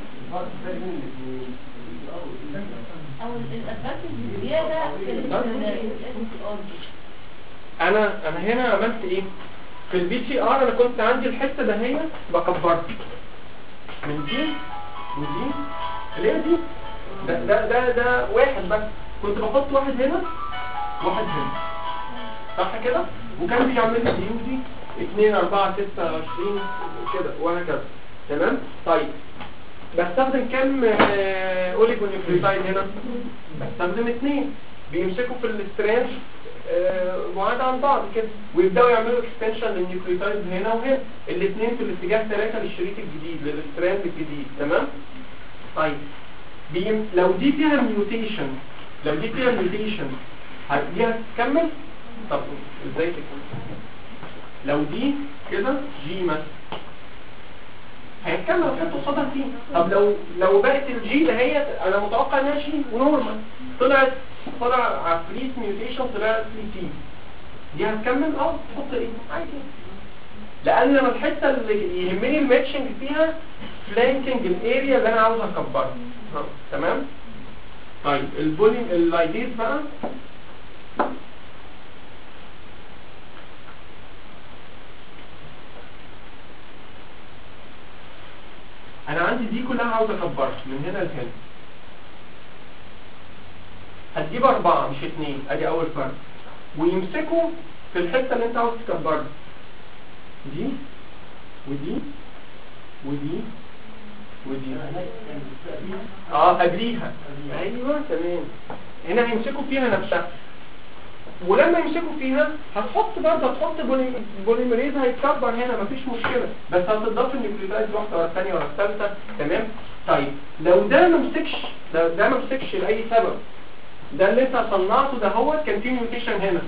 او الادفانتج زياده في ال انا انا هنا عملت ايه في البي سي ار انا كنت عندي الحته دهيت بكبرها من دي ودي اللي هي دي ده ده ده, ده واحد بس كنت بحط واحد هنا واحد هنا صح كده وكان بيعمل لي دي ودي 2 4 26 كده وهكذا تمام طيب بستخدم كم اوليجونيوكليوتايد هنا بستخدم اثنين بيمسكوا في الاسترانج آه، بعاد عن بعض كده ويبداوا يعملوا اكستنشن للنيوكليوتايد هنا وهنا الاثنين في الاتجاه ثلاثة للشريط الجديد للاستراند الجديد تمام طيب بيم... لو دي فيها ميوتيشن لو دي فيها ميوتيشن دي هتكمل طب ازاي تكمل لو دي كده جي مثلا هيتكمل هتحط قصادها سي طب لو لو بقت الجي ده هي انا متوقع انها جي ونورمال طلعت طلع عفريت ميوتيشن طلعت لي سي دي هتكمل اه تحط ايه عادي لان انا الحته اللي يهمني الماتشنج فيها فلانكينج الاريا اللي انا عاوز اكبرها آه، تمام طيب البولين اللايديز بقى انا عندي دي كلها عاوز اكبرها من هنا لهنا هتجيب اربعة مش اتنين ادي اول فرق ويمسكوا في الحتة اللي انت عاوز تكبرها دي ودي ودي ودي اه قبليها ايوه تمام هنا هيمسكوا فيها نفسها ولما يمسكوا فيها هتحط برضه هتحط بولي- بوليمريز هيتكبر هنا مفيش مشكله بس هتضاف النيوكليوتايد واحده ورا الثانيه ورا الثالثه تمام طيب لو ده ما مسكش لو ده ما مسكش لاي سبب ده اللي انت صنعته ده هو كان فيه ميوتيشن هنا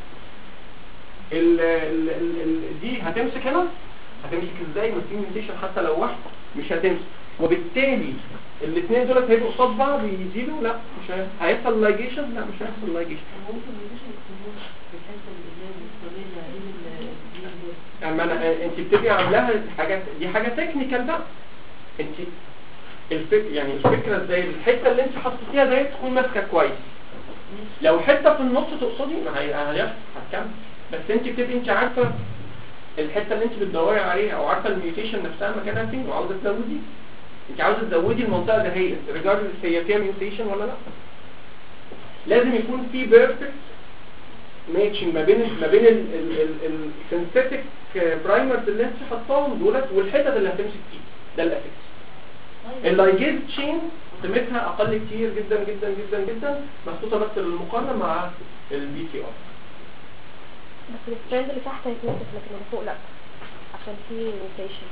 ال ال ال ال دي هتمسك هنا هتمسك ازاي ما في ميوتيشن حتى لو واحد مش هتمسك وبالتالي الاثنين دول هيبقوا قصاد بعض يزيدوا لا مش هي- هيحصل لايجيشن لا مش هيحصل لايجيشن ممكن مفيش الخمور في الحته اللي هي المستمره بين الدين دول اما انا انت بتبقي عاملاها حاجات دي حاجه تكنيكال بقى انت الفك يعني الفكره ازاي الحته اللي انت حطيتيها ديت تكون ماسكه كويس لو حته في النص تقصدي ما هي هيحصل هتكمل بس انت بتبقي انت عارفه الحته اللي انت بتدوري عليها او عارفه الميوتيشن نفسها مكانها فين وعاوزه تزودي انت عاوزه تزودي المنطقه دهيت ريجاردلس هي فيها ميوتيشن ولا لا لازم يكون في بيرفكت ماتشنج ما بين ما بين السنسيتك برايمرز اللي انت حطاهم دولت والحتت اللي هتمسك فيه ده الاساس اللايجيز تشين قيمتها اقل كتير جدا جدا جدا جدا محطوطه بس للمقارنه مع البي تي ار بس الستراند اللي تحت هيتنفس لكن اللي فوق لا عشان في ميوتيشن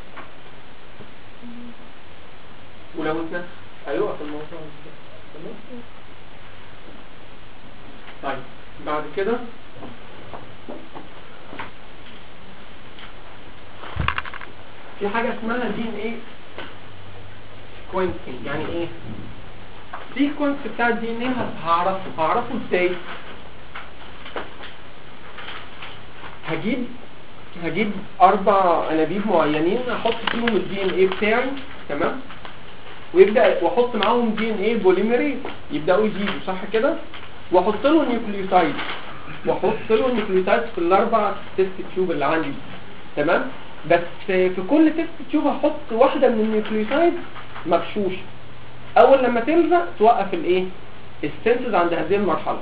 ولو اتنفس ايوه في الموضوع ده. تمام طيب بعد كده في حاجة اسمها دي ان ايه سيكونسنج يعني ايه سيكونس بتاع الدي ان ايه هعرفه هعرفه ازاي هجيب هجيب اربع انابيب معينين احط فيهم الدي ان ايه بتاعي تمام ويبدا واحط معاهم دي ان ايه بوليمريز يبداوا يزيدوا صح كده واحط له نيوكليوتايد واحط له النيوكليوتايد في الاربع تيست تيوب اللي عندي تمام بس في كل تيست تيوب هحط واحده من النيوكليوتايد مغشوشه اول لما تلزق توقف الايه السنسز عند هذه المرحله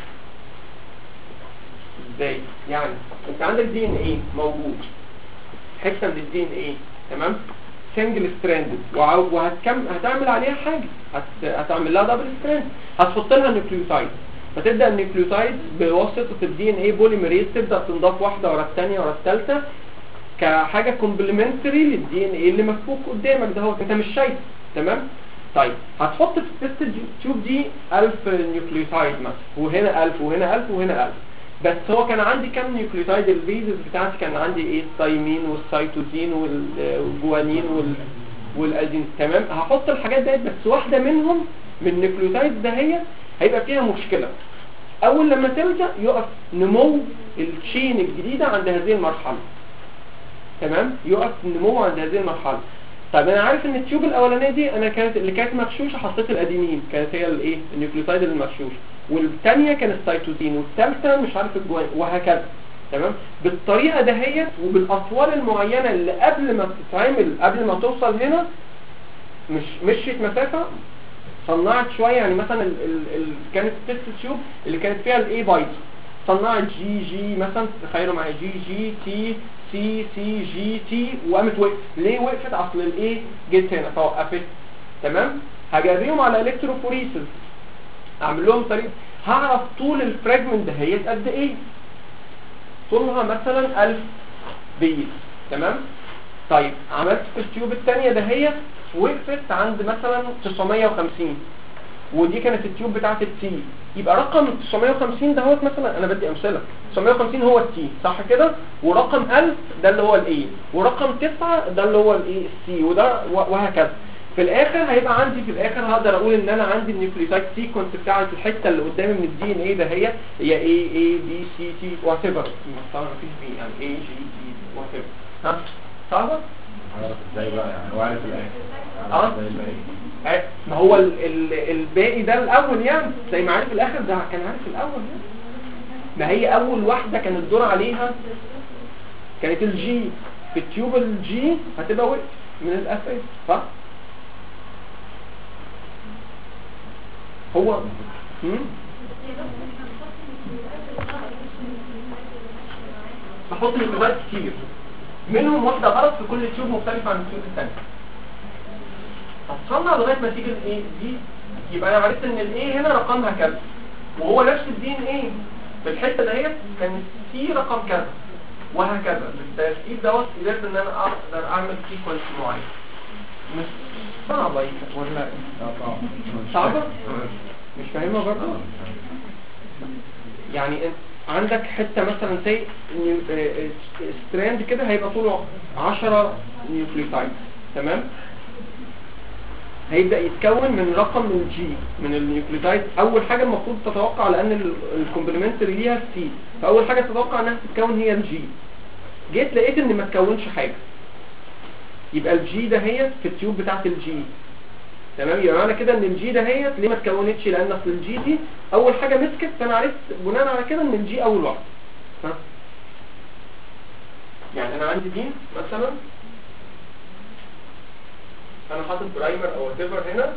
ازاي يعني انت عندك دي ان ايه موجود حته من الدي ان ايه تمام سنجل ستراندد وهتكم هتعمل عليها حاجه هت... هتعمل لها دبل ستراند هتحط لها نيوكليوتايد فتبدا النيوكليوتايد بواسطه الدي ان ايه بوليميريز تبدا تنضاف واحده ورا الثانيه ورا الثالثه كحاجه كومبلمنتري للدي ان ايه اللي مفكوك قدامك ده هو انت مش شايفه تمام طيب هتحط في التست تيوب دي 1000 نيوكليوتايد مثلا وهنا 1000 وهنا 1000 وهنا 1000 بس هو كان عندي كام نيوكليوتايد البيزز بتاعتي كان عندي ايه الثايمين والسيتوزين والجوانين وال والادين تمام هحط الحاجات ديت بس واحده منهم من النيوكليوتايد ده هي هيبقى فيها مشكله اول لما تلزق يقف نمو التشين الجديده عند هذه المرحله تمام يقف النمو عند هذه المرحله طيب انا عارف ان التيوب الاولانيه دي انا كانت اللي كانت مغشوشه حطيت الادينين كانت هي الايه النيوكليوتايد اللي مغشوشه والثانيه كانت السيتوزين والثالثه مش عارف الجوان وهكذا تمام بالطريقه دهيت وبالاطوال المعينه اللي قبل ما تتعمل قبل ما توصل هنا مش مشيت مسافه صنعت شويه يعني مثلا ال ال ال كانت التست تيوب اللي كانت فيها الاي بايت صنعت جي جي مثلا تخيلوا معايا جي جي تي سي سي جي تي وقامت وقفت ليه وقفت اصل الايه جيت هنا فوقفت تمام هجريهم على الكتروفوريسيس اعمل لهم طريقه هعرف طول الفراجمنت دهيت قد ايه طولها مثلا 1000 بيس تمام طيب عملت في التيوب الثانيه دهيت وقفت عند مثلا 950 ودي كانت التيوب بتاعت التي يبقى رقم 950 دهوت مثلا انا بدي امثله 950 هو التي صح كده ورقم 1000 ده اللي هو الاي ورقم 9 ده اللي هو الاي السي وده وهكذا في الاخر هيبقى عندي في الاخر هقدر اقول ان انا عندي النيوكليوتايد سيكونس بتاعت الحته اللي قدامي من الدي ان ايه ده هي هي اي اي بي سي تي وات ايفر طبعا مفيش بي يعني اي جي تي وات ايفر ها صعبه؟ عرف ازاي بقى يعني هو عارف الاخر اه عرف ازاي الباقي آه، ما هو ال ال الباقي ده الاول يعني زي ما عارف الاخر ده كان عارف الاول يعني ما هي اول واحده كان الدور عليها كانت الجي في التيوب الجي هتبقى وقت من الاساس صح هو مم؟ بحط نيوكليوتايد كتير منهم واحده غلط في كل تيوب مختلفه عن التيوب الثانيه هتصنع لغايه ما تيجي الايه دي يبقى انا عرفت ان الايه هنا رقمها كذا وهو نفس الدي ان ايه في الحته دهيت كان سي رقم كذا وهكذا بالترتيب دوت قدرت ان انا اقدر اعمل سيكونس معين مش صعبه إيه؟ ولا اه طبعا صعبه مش فاهمها برضه يعني انت عندك حته مثلا زي ستراند كده هيبقى طوله 10 نيوكليوتايد تمام هيبدا يتكون من رقم من الجي من النيوكليوتايد اول حاجه المفروض تتوقع لان الكومبلمنتري ليها سي فاول حاجه تتوقع انها تتكون هي الجي جيت لقيت ان ما تكونش حاجه يبقى الجي ده هي في التيوب بتاعت الجي تمام يبقى معنى كده ان الجي ده هي ليه ما تكونتش لان اصل الجي دي اول حاجه مسكت فانا عرفت بناء على كده ان الجي اول واحده ها يعني انا عندي دي مثلا انا حاطط برايمر او وات هنا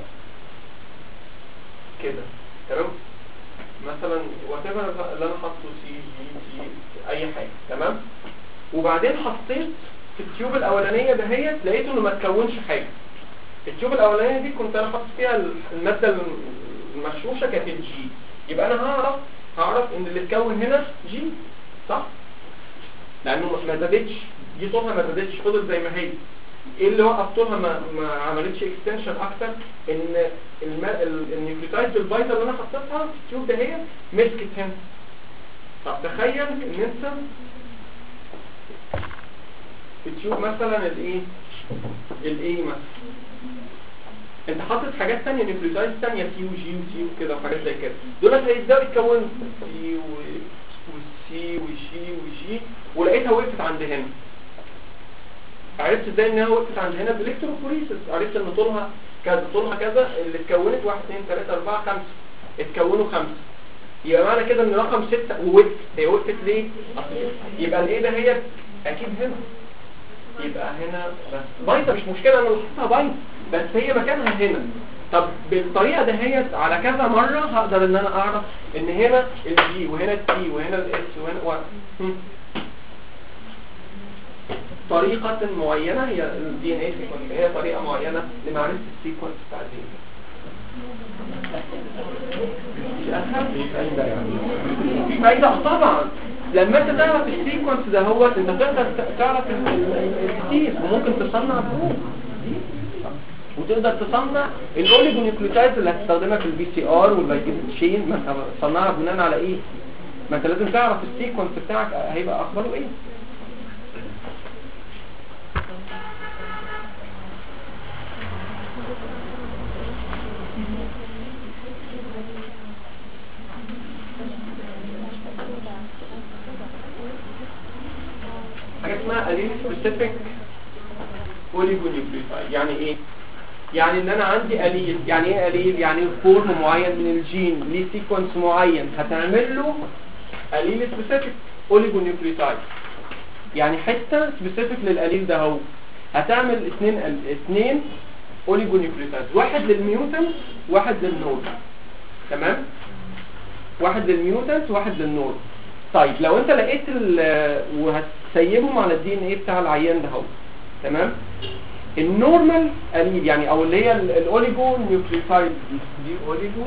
كده تمام مثلا وات اللي انا حاطه سي جي تي اي حاجه تمام وبعدين حطيت في التيوب الاولانيه دهيت لقيته انه ما تكونش حاجه التيوب الاولانيه دي كنت انا حاطط فيها الماده المغشوشه كانت الجي يبقى انا هعرف هعرف ان اللي اتكون هنا جي صح لانه ما زادتش دي طولها ما زادتش فضل زي ما هي ايه اللي وقف طولها ما, ما عملتش اكستنشن اكتر ان الما... ال- النيوكليوتايد البيضاء اللي انا حطيتها في التيوب ده هي مسكت هنا طب تخيل ان انت في التيوب مثلا الايه الايه مثلا انت حاطط حاجات تانية نيوكليوتايد تانية سي وجي وسي وكده وحاجات زي كده دول هيبداوا يتكونوا سي و وسي وجي وجي ولقيتها وقفت عند هنا عرفت ازاي انها وقفت عند هنا بالكتروفوريسيس عرفت ان طولها كذا طولها كذا اللي اتكونت 1 2 3 4 5 اتكونوا خمسة يبقى معنى كده ان رقم ستة ووقفت هي وقفت ليه؟ أصل- يبقى الايه ده هي اكيد هنا يبقى هنا بس بايظه مش مشكله انا لاحظتها بايظه بس هي مكانها هنا طب بالطريقه دهيت على كذا مره هقدر ان انا اعرف ان هنا الجي وهنا التي وهنا الاس وهنا و... هم. طريقة معينة هي الدي ان اي سيكونس هي طريقة معينة لمعرفة السيكونس بتاع الدي في فايدة طبعا لما انت تعرف السيكونس ده هو انت تقدر ت- تعرف ال- ال- الكتير وممكن تصنع بروف وتقدر تصنع الاوليجونيوكليوتايدز اللي هتستخدمها في البي سي ار واللايجيز تشين ما انت تصنعها بناء على ايه ما انت لازم تعرف السيكونس بتاعك هيبقى اخباره ايه حاجه اسمها allele specific oligonucleotide يعني ايه يعني ان انا عندي اليل يعني ايه اليل يعني فورم معين من الجين ليه سيكونس معين هتعمل له اليل سبيسيفيك اوليجونيوكليوتايد يعني حته سبيسيفيك للاليل ده هو هتعمل اثنين اثنين اوليجونيوكليوتايد واحد للميوتنت واحد للنود تمام واحد للميوتنت واحد للنود طيب لو انت لقيت ال وهتسيبهم على الدي ان ايه بتاع العيان ده هو تمام النورمال اليل يعني او اللي هي ال- الاوليجو نيوكليوتايد دي دي اوليجو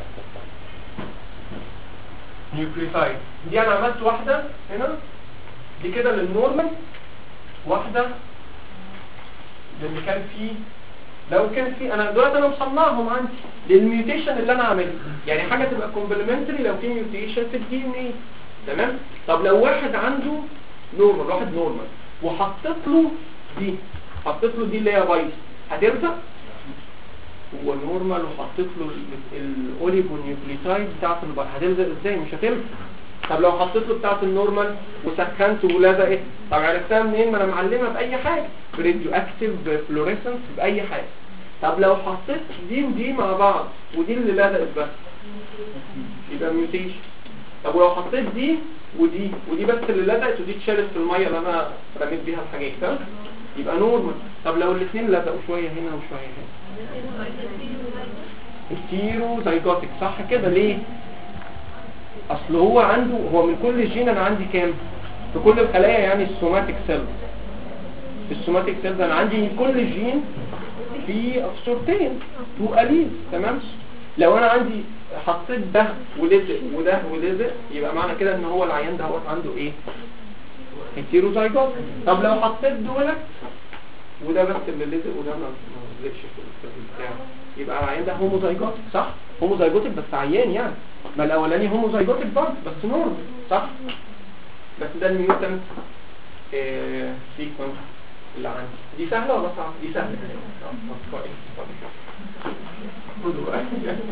نيوكليوتايد دي انا عملت واحده هنا دي كده للنورمال واحده للي كان فيه لو كان في انا دلوقتي انا مصنعهم عندي للميوتيشن اللي انا عاملها يعني حاجه تبقى كومبلمنتري لو في ميوتيشن في الدي ان ايه تمام طب لو واحد عنده نورمال واحد نورمال وحطيت له دي حطيت له دي اللي هي بايظ هتلزق هو نورمال وحطيت له الاوليجو نيوكليوتايد بتاعت البايظ هتلزق ازاي مش هتلزق طب لو حطيت له بتاعت النورمال وسخنت ولزقت طب عرفتها منين ما انا معلمها باي حاجه براديو اكتيف بفلوريسنس باي حاجه طب لو حطيت دي ودي مع بعض ودي اللي لزقت بس يبقى ميوتيشن طب ولو حطيت دي ودي ودي بس اللي لزقت ودي اتشالت في الميه اللي انا رميت بيها الحاجات فاهم يبقى نورمال طب لو الاثنين لزقوا شويه هنا وشويه هنا التيرو زيجوتك صح كده ليه اصل هو عنده هو من كل جين انا عندي كام في كل الخلايا يعني السوماتيك سيلز السوماتيك سيلز انا عندي كل جين في صورتين تو اليل تمام لو انا عندي حطيت ده ولزق وده ولزق يبقى معنى كده ان هو العيان ده هو عنده ايه هيتيروزايجوت طب لو حطيت دولت وده بس اللي لزق وده ما ما لزقش في السيل بتاعه يبقى العيان ده هوموزايجوتيك صح هوموزايجوتيك بس عيان يعني ما الاولاني هوموزايجوتيك برضه بس نورمال صح بس ده الميوتنت آه سيكونس اللي عندي دي سهله ولا صعبه دي سهله آه، طب كويس طب. خدوا بقى.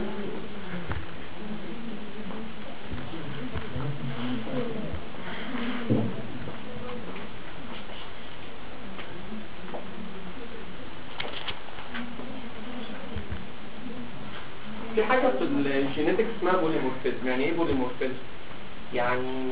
في حاجة في الجينيتكس اسمها بوليمورفيزم يعني ايه بوليمورفيزم يعني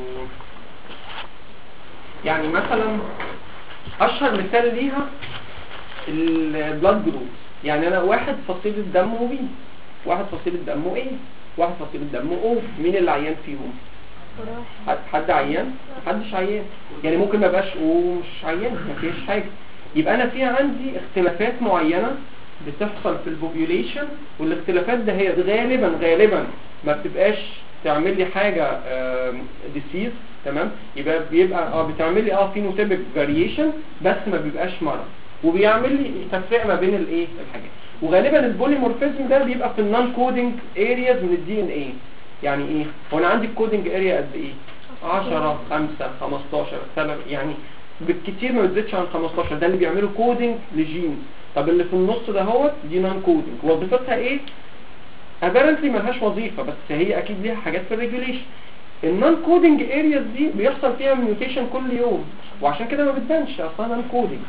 يعني مثلا اشهر مثال ليها البلاد جروب يعني انا واحد فصيلة دمه بي واحد فصيلة دمه ايه واحد فصيلة دمه او مين اللي عيان فيهم حد, حد عيان محدش عيان يعني ممكن ما يبقاش ومش عيان ما فيش حاجة يبقى انا في عندي اختلافات معينة بتحصل في البوبيوليشن والاختلافات ده هي غالبا غالبا ما بتبقاش تعمل لي حاجة ديسيز تمام يبقى بيبقى اه بتعمل لي اه فينوتيبك فاريشن بس ما بيبقاش مرض وبيعمل لي تفرقه ما بين الايه الحاجات وغالبا البوليمورفيزم ده بيبقى في النون كودنج ارياز من الدي ان ايه يعني ايه هو انا عندي الكودنج اريا قد ايه 10 5 15 7 يعني بالكتير ما بتزيدش عن 15 ده اللي بيعملوا كودنج لجين طب اللي في النص ده هو دي نون كودنج وظيفتها ايه ابيرنتلي ملهاش وظيفه بس هي اكيد ليها حاجات في الريجوليشن النون كودنج ارياز دي بيحصل فيها ميوتيشن كل يوم وعشان كده ما بتبانش اصلا نون كودنج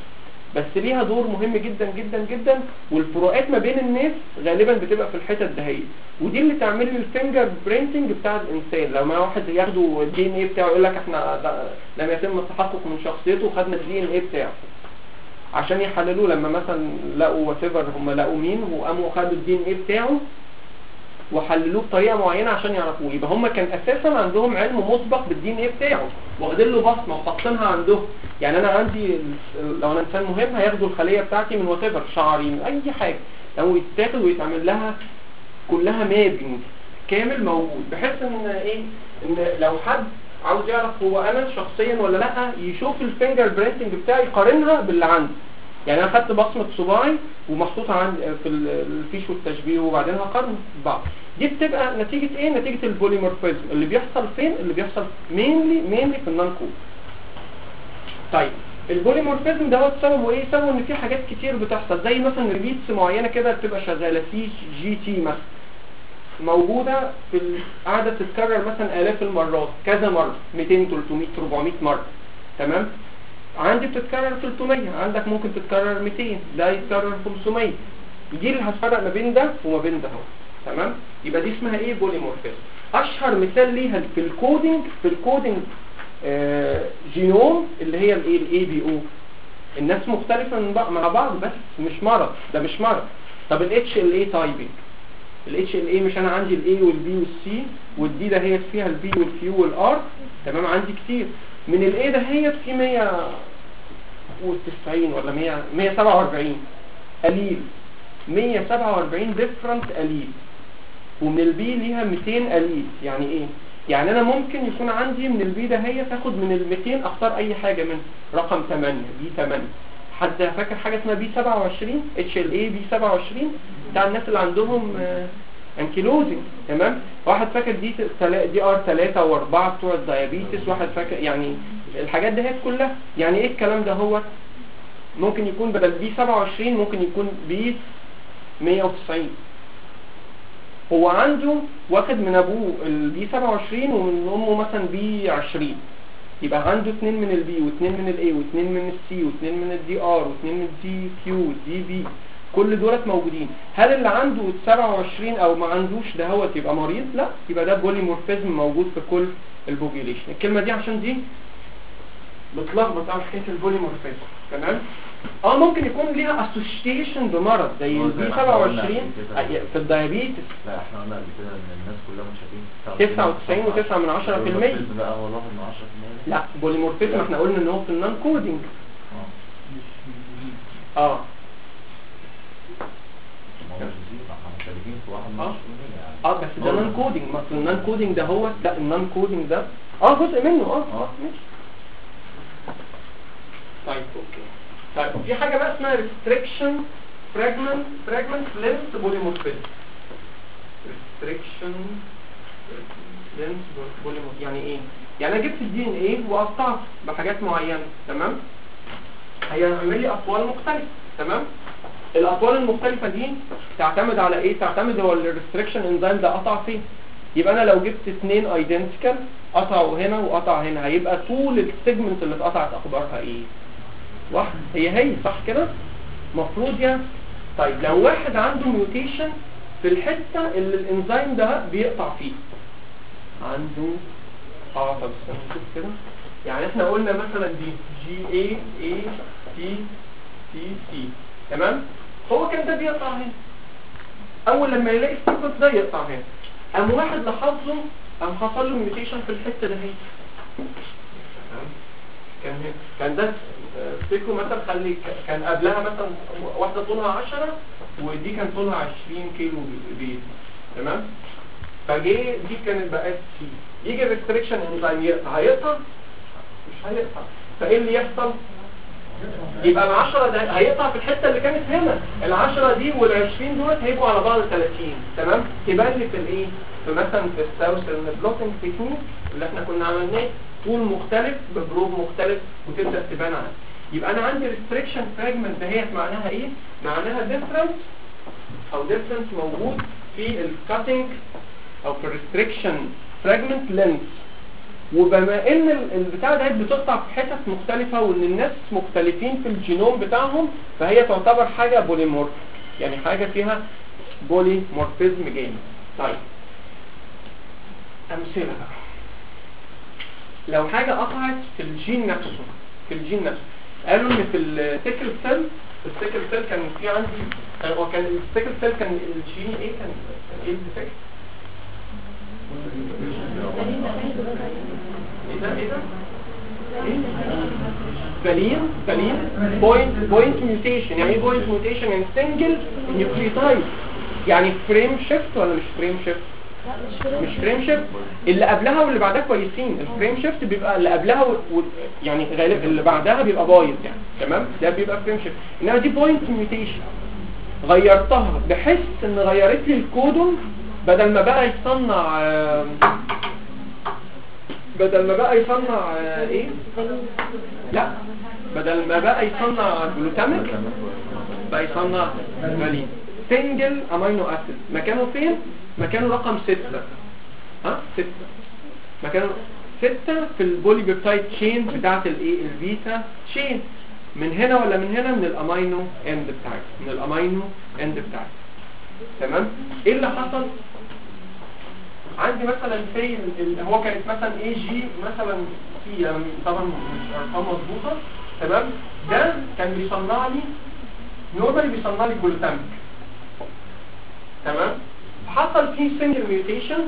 بس ليها دور مهم جدا جدا جدا والفروقات ما بين الناس غالبا بتبقى في الحتت دهيت ودي اللي تعمل لي الفينجر برينتنج بتاع الانسان لما واحد ياخدوا الدي ان ايه بتاعه يقول لك احنا لا- لم يتم التحقق من شخصيته وخدنا الدي ان ايه بتاعه عشان يحللوه لما مثلا لقوا وات هم لقوا مين وقاموا خدوا الدي ان ايه بتاعه وحللوه بطريقه معينه عشان يعرفوه يبقى هم كان اساسا عندهم علم مسبق بالدي ان ايه بتاعه واخدين له بصمه وحاطينها عندهم يعني انا عندي ال- لو انا انسان مهم هياخدوا الخليه بتاعتي من وات شعري من اي حاجه لو يتاخد ويتعمل لها كلها مابنج كامل موجود بحيث ان ايه ان لو حد عاوز يعرف هو انا شخصيا ولا لا يشوف الفينجر برينتنج بتاعي يقارنها باللي عندي يعني انا خدت بصمه صباعي ومحطوطه عندي في ال- الفيش والتشبيه وبعدين هقارن ببعض دي بتبقى نتيجه ايه نتيجه البوليمورفيزم اللي بيحصل فين اللي بيحصل مينلي مينلي في النون كود طيب البوليمورفيزم دوت سببه ايه سببه ان في حاجات كتير بتحصل زي مثلا ريبيتس معينه كده بتبقى شغاله سي جي تي مثلا موجودة في ال- قاعدة تتكرر مثلا آلاف المرات كذا مرة 200 300 400 مرة تمام عندي بتتكرر 300 عندك ممكن تتكرر 200 ده يتكرر 500 دي اللي هتفرق ما بين ده وما بين ده اهو تمام يبقى دي اسمها ايه بوليمورفيزم اشهر مثال ليها في الكودينج في الكودينج آه جينوم اللي هي الايه الاي بي او الناس مختلفة من بعض- مع بعض بس مش مرض ده مش مرض طب الاتش ال اي تايبنج الاتش ال اي مش انا عندي الاي والبي والسي والدي ده هي فيها البي والكيو والار تمام عندي كتير من الاي ده هي في 190 ولا 100 147 قليل 147 ديفرنت قليل ومن البي ليها 200 قليل يعني ايه يعني انا ممكن يكون عندي من البي ده هي تاخد من ال 200 اختار اي حاجه من رقم 8 بي 8 حد فاكر حاجه اسمها بي 27 اتش ال اي بي 27 بتاع الناس اللي عندهم انكيلوزنج تمام واحد فاكر دي تلا- دي ار 3 و4 بتوع الدايابيتس واحد فاكر يعني الحاجات دي هي كلها يعني ايه الكلام ده هو ممكن يكون بدل بي 27 ممكن يكون بي 190 هو عنده واخد من ابوه البي 27 ومن امه مثلا بي 20 يبقى عنده اثنين من البي واثنين من الاي واثنين من السي واثنين من الدي ار واثنين من الدي كيو والدي بي كل دولت موجودين هل اللي عنده 27 او ما عندوش ده هو يبقى مريض لا يبقى ده بوليمورفيزم موجود في كل البوبيليشن الكلمه دي عشان دي بتلخبط على حكايه البوليمورفيزم تمام اه ممكن يكون ليها اسوشيشن بمرض زي هو زي البي ما احنا قلنا 27 قبل كده. آه، في الدايابيتس لا احنا قلنا قبل كده ان الناس كلها متشابهين 99 وتسعة من عشرة في المية. البوليمورفيزم بقى هو الواحد من 10% لا بوليمورفيزم احنا قلنا ان هو في النون كودينج اه اه ما هو مش كتير، احنا مختلفين في واحد من آه. 10% يعني اه بس ده نون كودينج ما اصل النون كودينج ده هو لا النون كودينج ده اه جزء منه اه آه. ماشي طيب اوكي طيب في حاجه بقى اسمها restriction fragment fragment length polymorphism restriction length polymorphism يعني ايه يعني انا جبت الدي ان ايه وقطعت بحاجات معينه تمام هيعمل لي اطوال مختلفه تمام الاطوال المختلفه دي تعتمد على ايه تعتمد هو الريستريكشن انزيم ده قطع فين يبقى انا لو جبت اثنين ايدنتيكال قطعوا هنا وقطع هنا هيبقى طول السيجمنت اللي اتقطعت اخبارها ايه واحد هي هي صح كده مفروض يعني طيب لو واحد عنده ميوتيشن في الحته اللي الانزيم ده بيقطع فيه عنده اه طب استنى نشوف كده يعني احنا قلنا مثلا دي جي اي اي تي تي سي تمام هو كان ده بيقطع هنا اول لما يلاقي السيكونس ده يقطع هنا قام واحد لاحظه قام حصل له ميوتيشن في الحته ده هي كان كان ده آه، فكره مثلا خلي كان قبلها مثلا واحده طولها 10 ودي كان طولها 20 كيلو بيت تمام فجه دي كانت بقت سي يجي الريستريكشن انزيم يقطع هيقطع مش هيقطع فايه اللي يحصل يبقى العشرة ده هيقطع في الحتة اللي كانت هنا العشرة دي والعشرين دولت هيبقوا على بعض 30 تمام تبان لي في الايه في مثلا في الساوث بلوكينج تكنيك اللي احنا كنا عملناه طول مختلف ببروب مختلف وتبدأ تبان عنها يبقى انا عندي ريستريكشن فراجمنت دهيت معناها ايه معناها ديفرنس او ديفرنس موجود في الكاتنج او في الريستريكشن فراجمنت لينث وبما ان ال- البتاع ده بتقطع في حتت مختلفة وان الناس مختلفين في الجينوم بتاعهم فهي تعتبر حاجة بوليمورف يعني حاجة فيها بوليمورفيزم جامد طيب امثلة بقى لو حاجة قطعت في الجين نفسه في الجين نفسه قالوا ان في السيكل سيل السيكل سيل كان في عندي هو كان السيكل سيل كان الجين ايه كان كان ايه الديفكت ايه ده ايه ده ايه فالين فالين بوينت بوينت ميوتيشن يعني ايه بوينت ميوتيشن يعني سنجل نيوكليوتايد يعني فريم شيفت ولا مش فريم شيفت مش فريم شيفت اللي قبلها واللي بعدها كويسين الفريم شيفت بيبقى اللي قبلها و... و... يعني غالب اللي بعدها بيبقى بايظ يعني تمام ده بيبقى فريم شيفت انما دي بوينت ميوتيشن غيرتها بحيث ان غيرت لي الكودون بدل ما بقى يصنع آه، بدل ما بقى يصنع آه، ايه لا بدل ما بقى يصنع جلوتاميك بقى يصنع فالين سنجل امينو اسيد مكانه فين مكانه رقم ستة ها ستة مكانه ستة في البولي بيبتايد تشين بتاعت الايه البيتا تشين من هنا ولا من هنا من الامينو اند بتاعت من الامينو اند بتاعت تمام ايه اللي حصل عندي مثلا في هو كانت مثلا اي جي مثلا في يعني طبعا مش ارقام مظبوطه تمام ده كان بيصنع لي نورمالي بيصنع لي جلوتاميك تمام حصل فيه سنجل ميوتيشن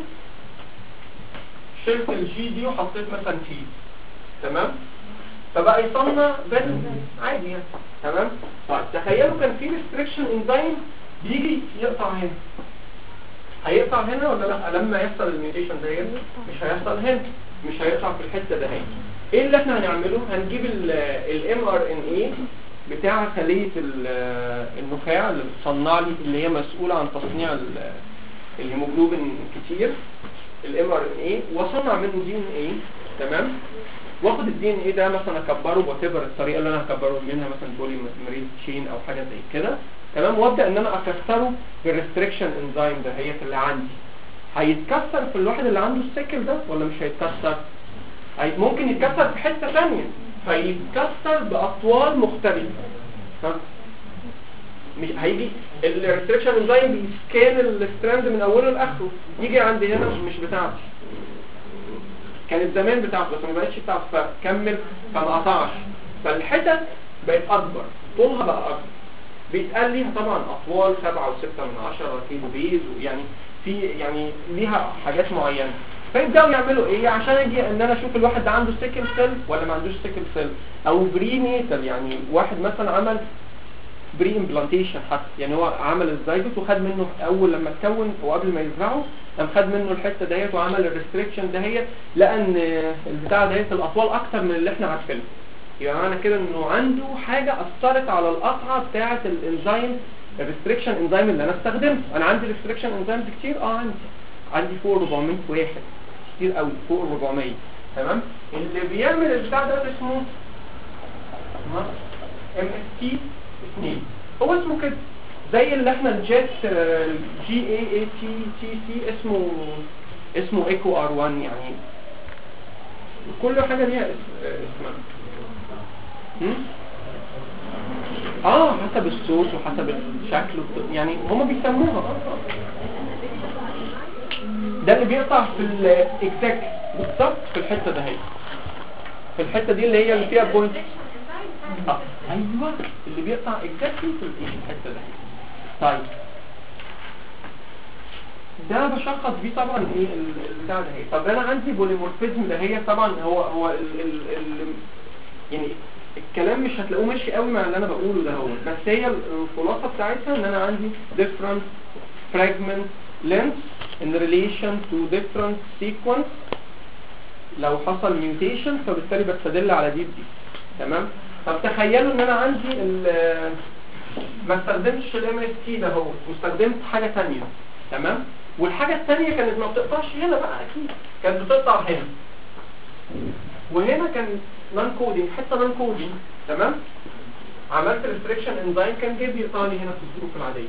شلت الجي دي وحطيت مثلا تي تمام فبقى يصنع بن عادي يعني تمام طيب تخيلوا كان في ريستريكشن انزيم بيجي يقطع هنا هيقطع هنا ولا لا لما يحصل الميوتيشن ده مش هيحصل هنا مش هيقطع في الحته ده هنا ايه اللي احنا هنعمله هنجيب الام ار ان اي بتاع خليه ال- النخاع اللي بتصنع لي اللي هي مسؤوله عن تصنيع ال- الهيموجلوبين كتير الام ار ان اي واصنع منه دي ان اي تمام واخد الدي ان اي ده مثلا اكبره واتبر الطريقه اللي انا هكبره منها مثلا بولي مريض تشين او حاجه زي كده تمام وابدا ان انا اكسره بالريستريكشن انزيم ده هي اللي عندي هيتكسر في الواحد اللي عنده السيكل ده ولا مش هيتكسر هي ممكن يتكسر في حته ثانيه فيتكسر باطوال مختلفه ها مش هيجي الريستريكشن انزيم بيسكان الستراند من اوله لاخره يجي عند هنا مش بتاعتي كانت زمان بتاعته بس ما بقتش بتاعته فكمل فما قطعش فالحتت بقت اكبر طولها بقى اكبر بيتقال ليها طبعا اطوال 7 و6 من 10 كيلو بيز يعني في يعني ليها حاجات معينه فيبداوا يعملوا ايه عشان اجي ان انا اشوف الواحد ده عنده سيكل سيل ولا ما عندوش سيكل سيل او بري نيتال يعني واحد مثلا عمل بري امبلانتيشن حتى يعني هو عمل الزيجوت وخد منه اول لما اتكون وقبل ما يزرعه قام خد منه الحته ديت وعمل الريستريكشن دهيت لقى ان البتاع ديت الاطوال اكتر من اللي احنا عارفينه يبقى معنى كده انه عنده حاجه اثرت على القطعه بتاعه الانزيم الريستريكشن انزيم اللي انا استخدمته انا عندي ريستريكشن انزيمز كتير اه عندي عندي فوق 400 واحد كتير قوي فوق 400 تمام اللي بيعمل البتاع ده اسمه ام اس تي 2 هو اسمه كده زي اللي احنا الجيت جي اي اي تي تي سي اسمه اسمه ايكو ار 1 يعني كل حاجه ليها اس- اسمها هم؟ اه حسب الصوت وحسب الشكل وت- يعني هما بيسموها ده اللي بيقطع في الاكزاكت بالظبط في الحته ده هي في الحته دي اللي هي اللي فيها بوينت آه. ايوه اللي بيقطع اكزاكتلي في الإيه؟ الحته ده طيب ده بشخص بيه طبعا ايه ال- البتاع ده هي طب انا عندي بوليمورفيزم ده هي طبعا هو هو ال ال ال يعني الكلام مش هتلاقوه ماشي قوي مع اللي انا بقوله ده هو بس هي الخلاصه بتاعتها ان انا عندي different fragment lengths in relation to different sequence لو حصل mutation فبالتالي بستدل على دي بدي تمام طب تخيلوا ان انا عندي ال- ما استخدمتش الام اس تي ده هو واستخدمت حاجه ثانيه تمام والحاجه الثانيه كانت ما بتقطعش هنا بقى اكيد كانت بتقطع هنا وهنا كان نون كودينج حته نون كودينج تمام عملت ريستريكشن انزيم كان جاي بيقطع لي هنا في الظروف العاديه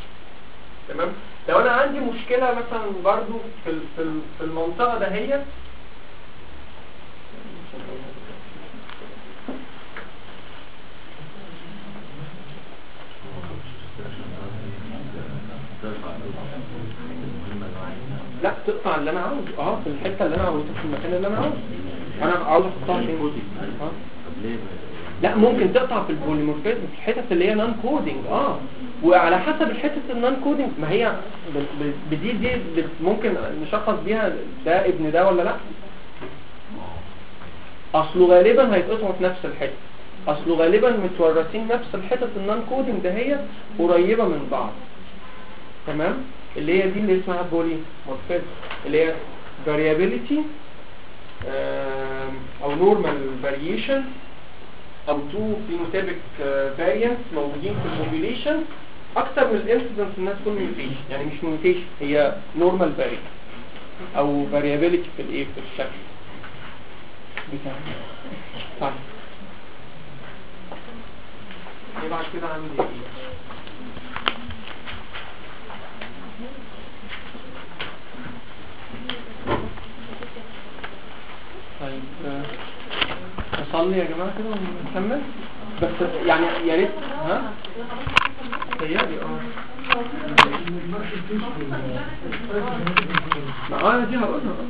تمام لو انا عندي مشكله مثلا برضو في ال- في ال- في المنطقه دهيت لا تقطع اللي انا عاوزه اه في الحته اللي انا عاوزها في المكان اللي انا عاوزه انا عاوز احطها فين اه طب ليه لا ممكن تقطع في البوليمورفيزم في الحتت اللي هي نون كودنج اه وعلى حسب الحتت النون كودنج ما هي ب- ب- بدي دي ب- ممكن نشخص بيها ده ابن ده ولا لا اصله غالبا هيتقطعوا في نفس الحته اصله غالبا متورثين نفس الحتت النون كودنج ده هي قريبه من بعض تمام اللي هي دي اللي اسمها بوليمورفيزم اللي هي variability آم، او normal variation او تو phenotypic variants موجودين في البوبيليشن اكتر من الانسيدنس الناس تكون ميوتيشن يعني مش ميوتيشن هي نورمال variant او variability في الايه في الشكل بتاع طيب ايه بعد كده عندي ايه طيب آه، نصلي يا جماعة كده ونكمل بس يعني يا ريت ها تهيألي اه ما انا دي هقولها آه.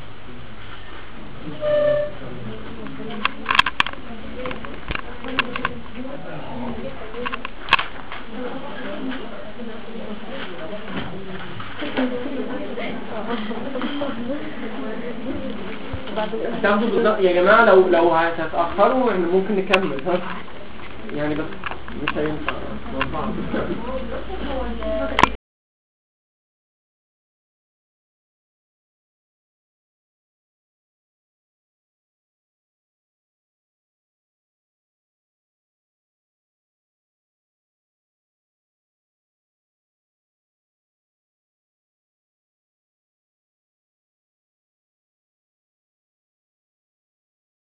هتاخدوا بالظبط يا جماعة لو لو هتتأخروا يعني ممكن نكمل ها يعني بس مش هينفع نوضعها.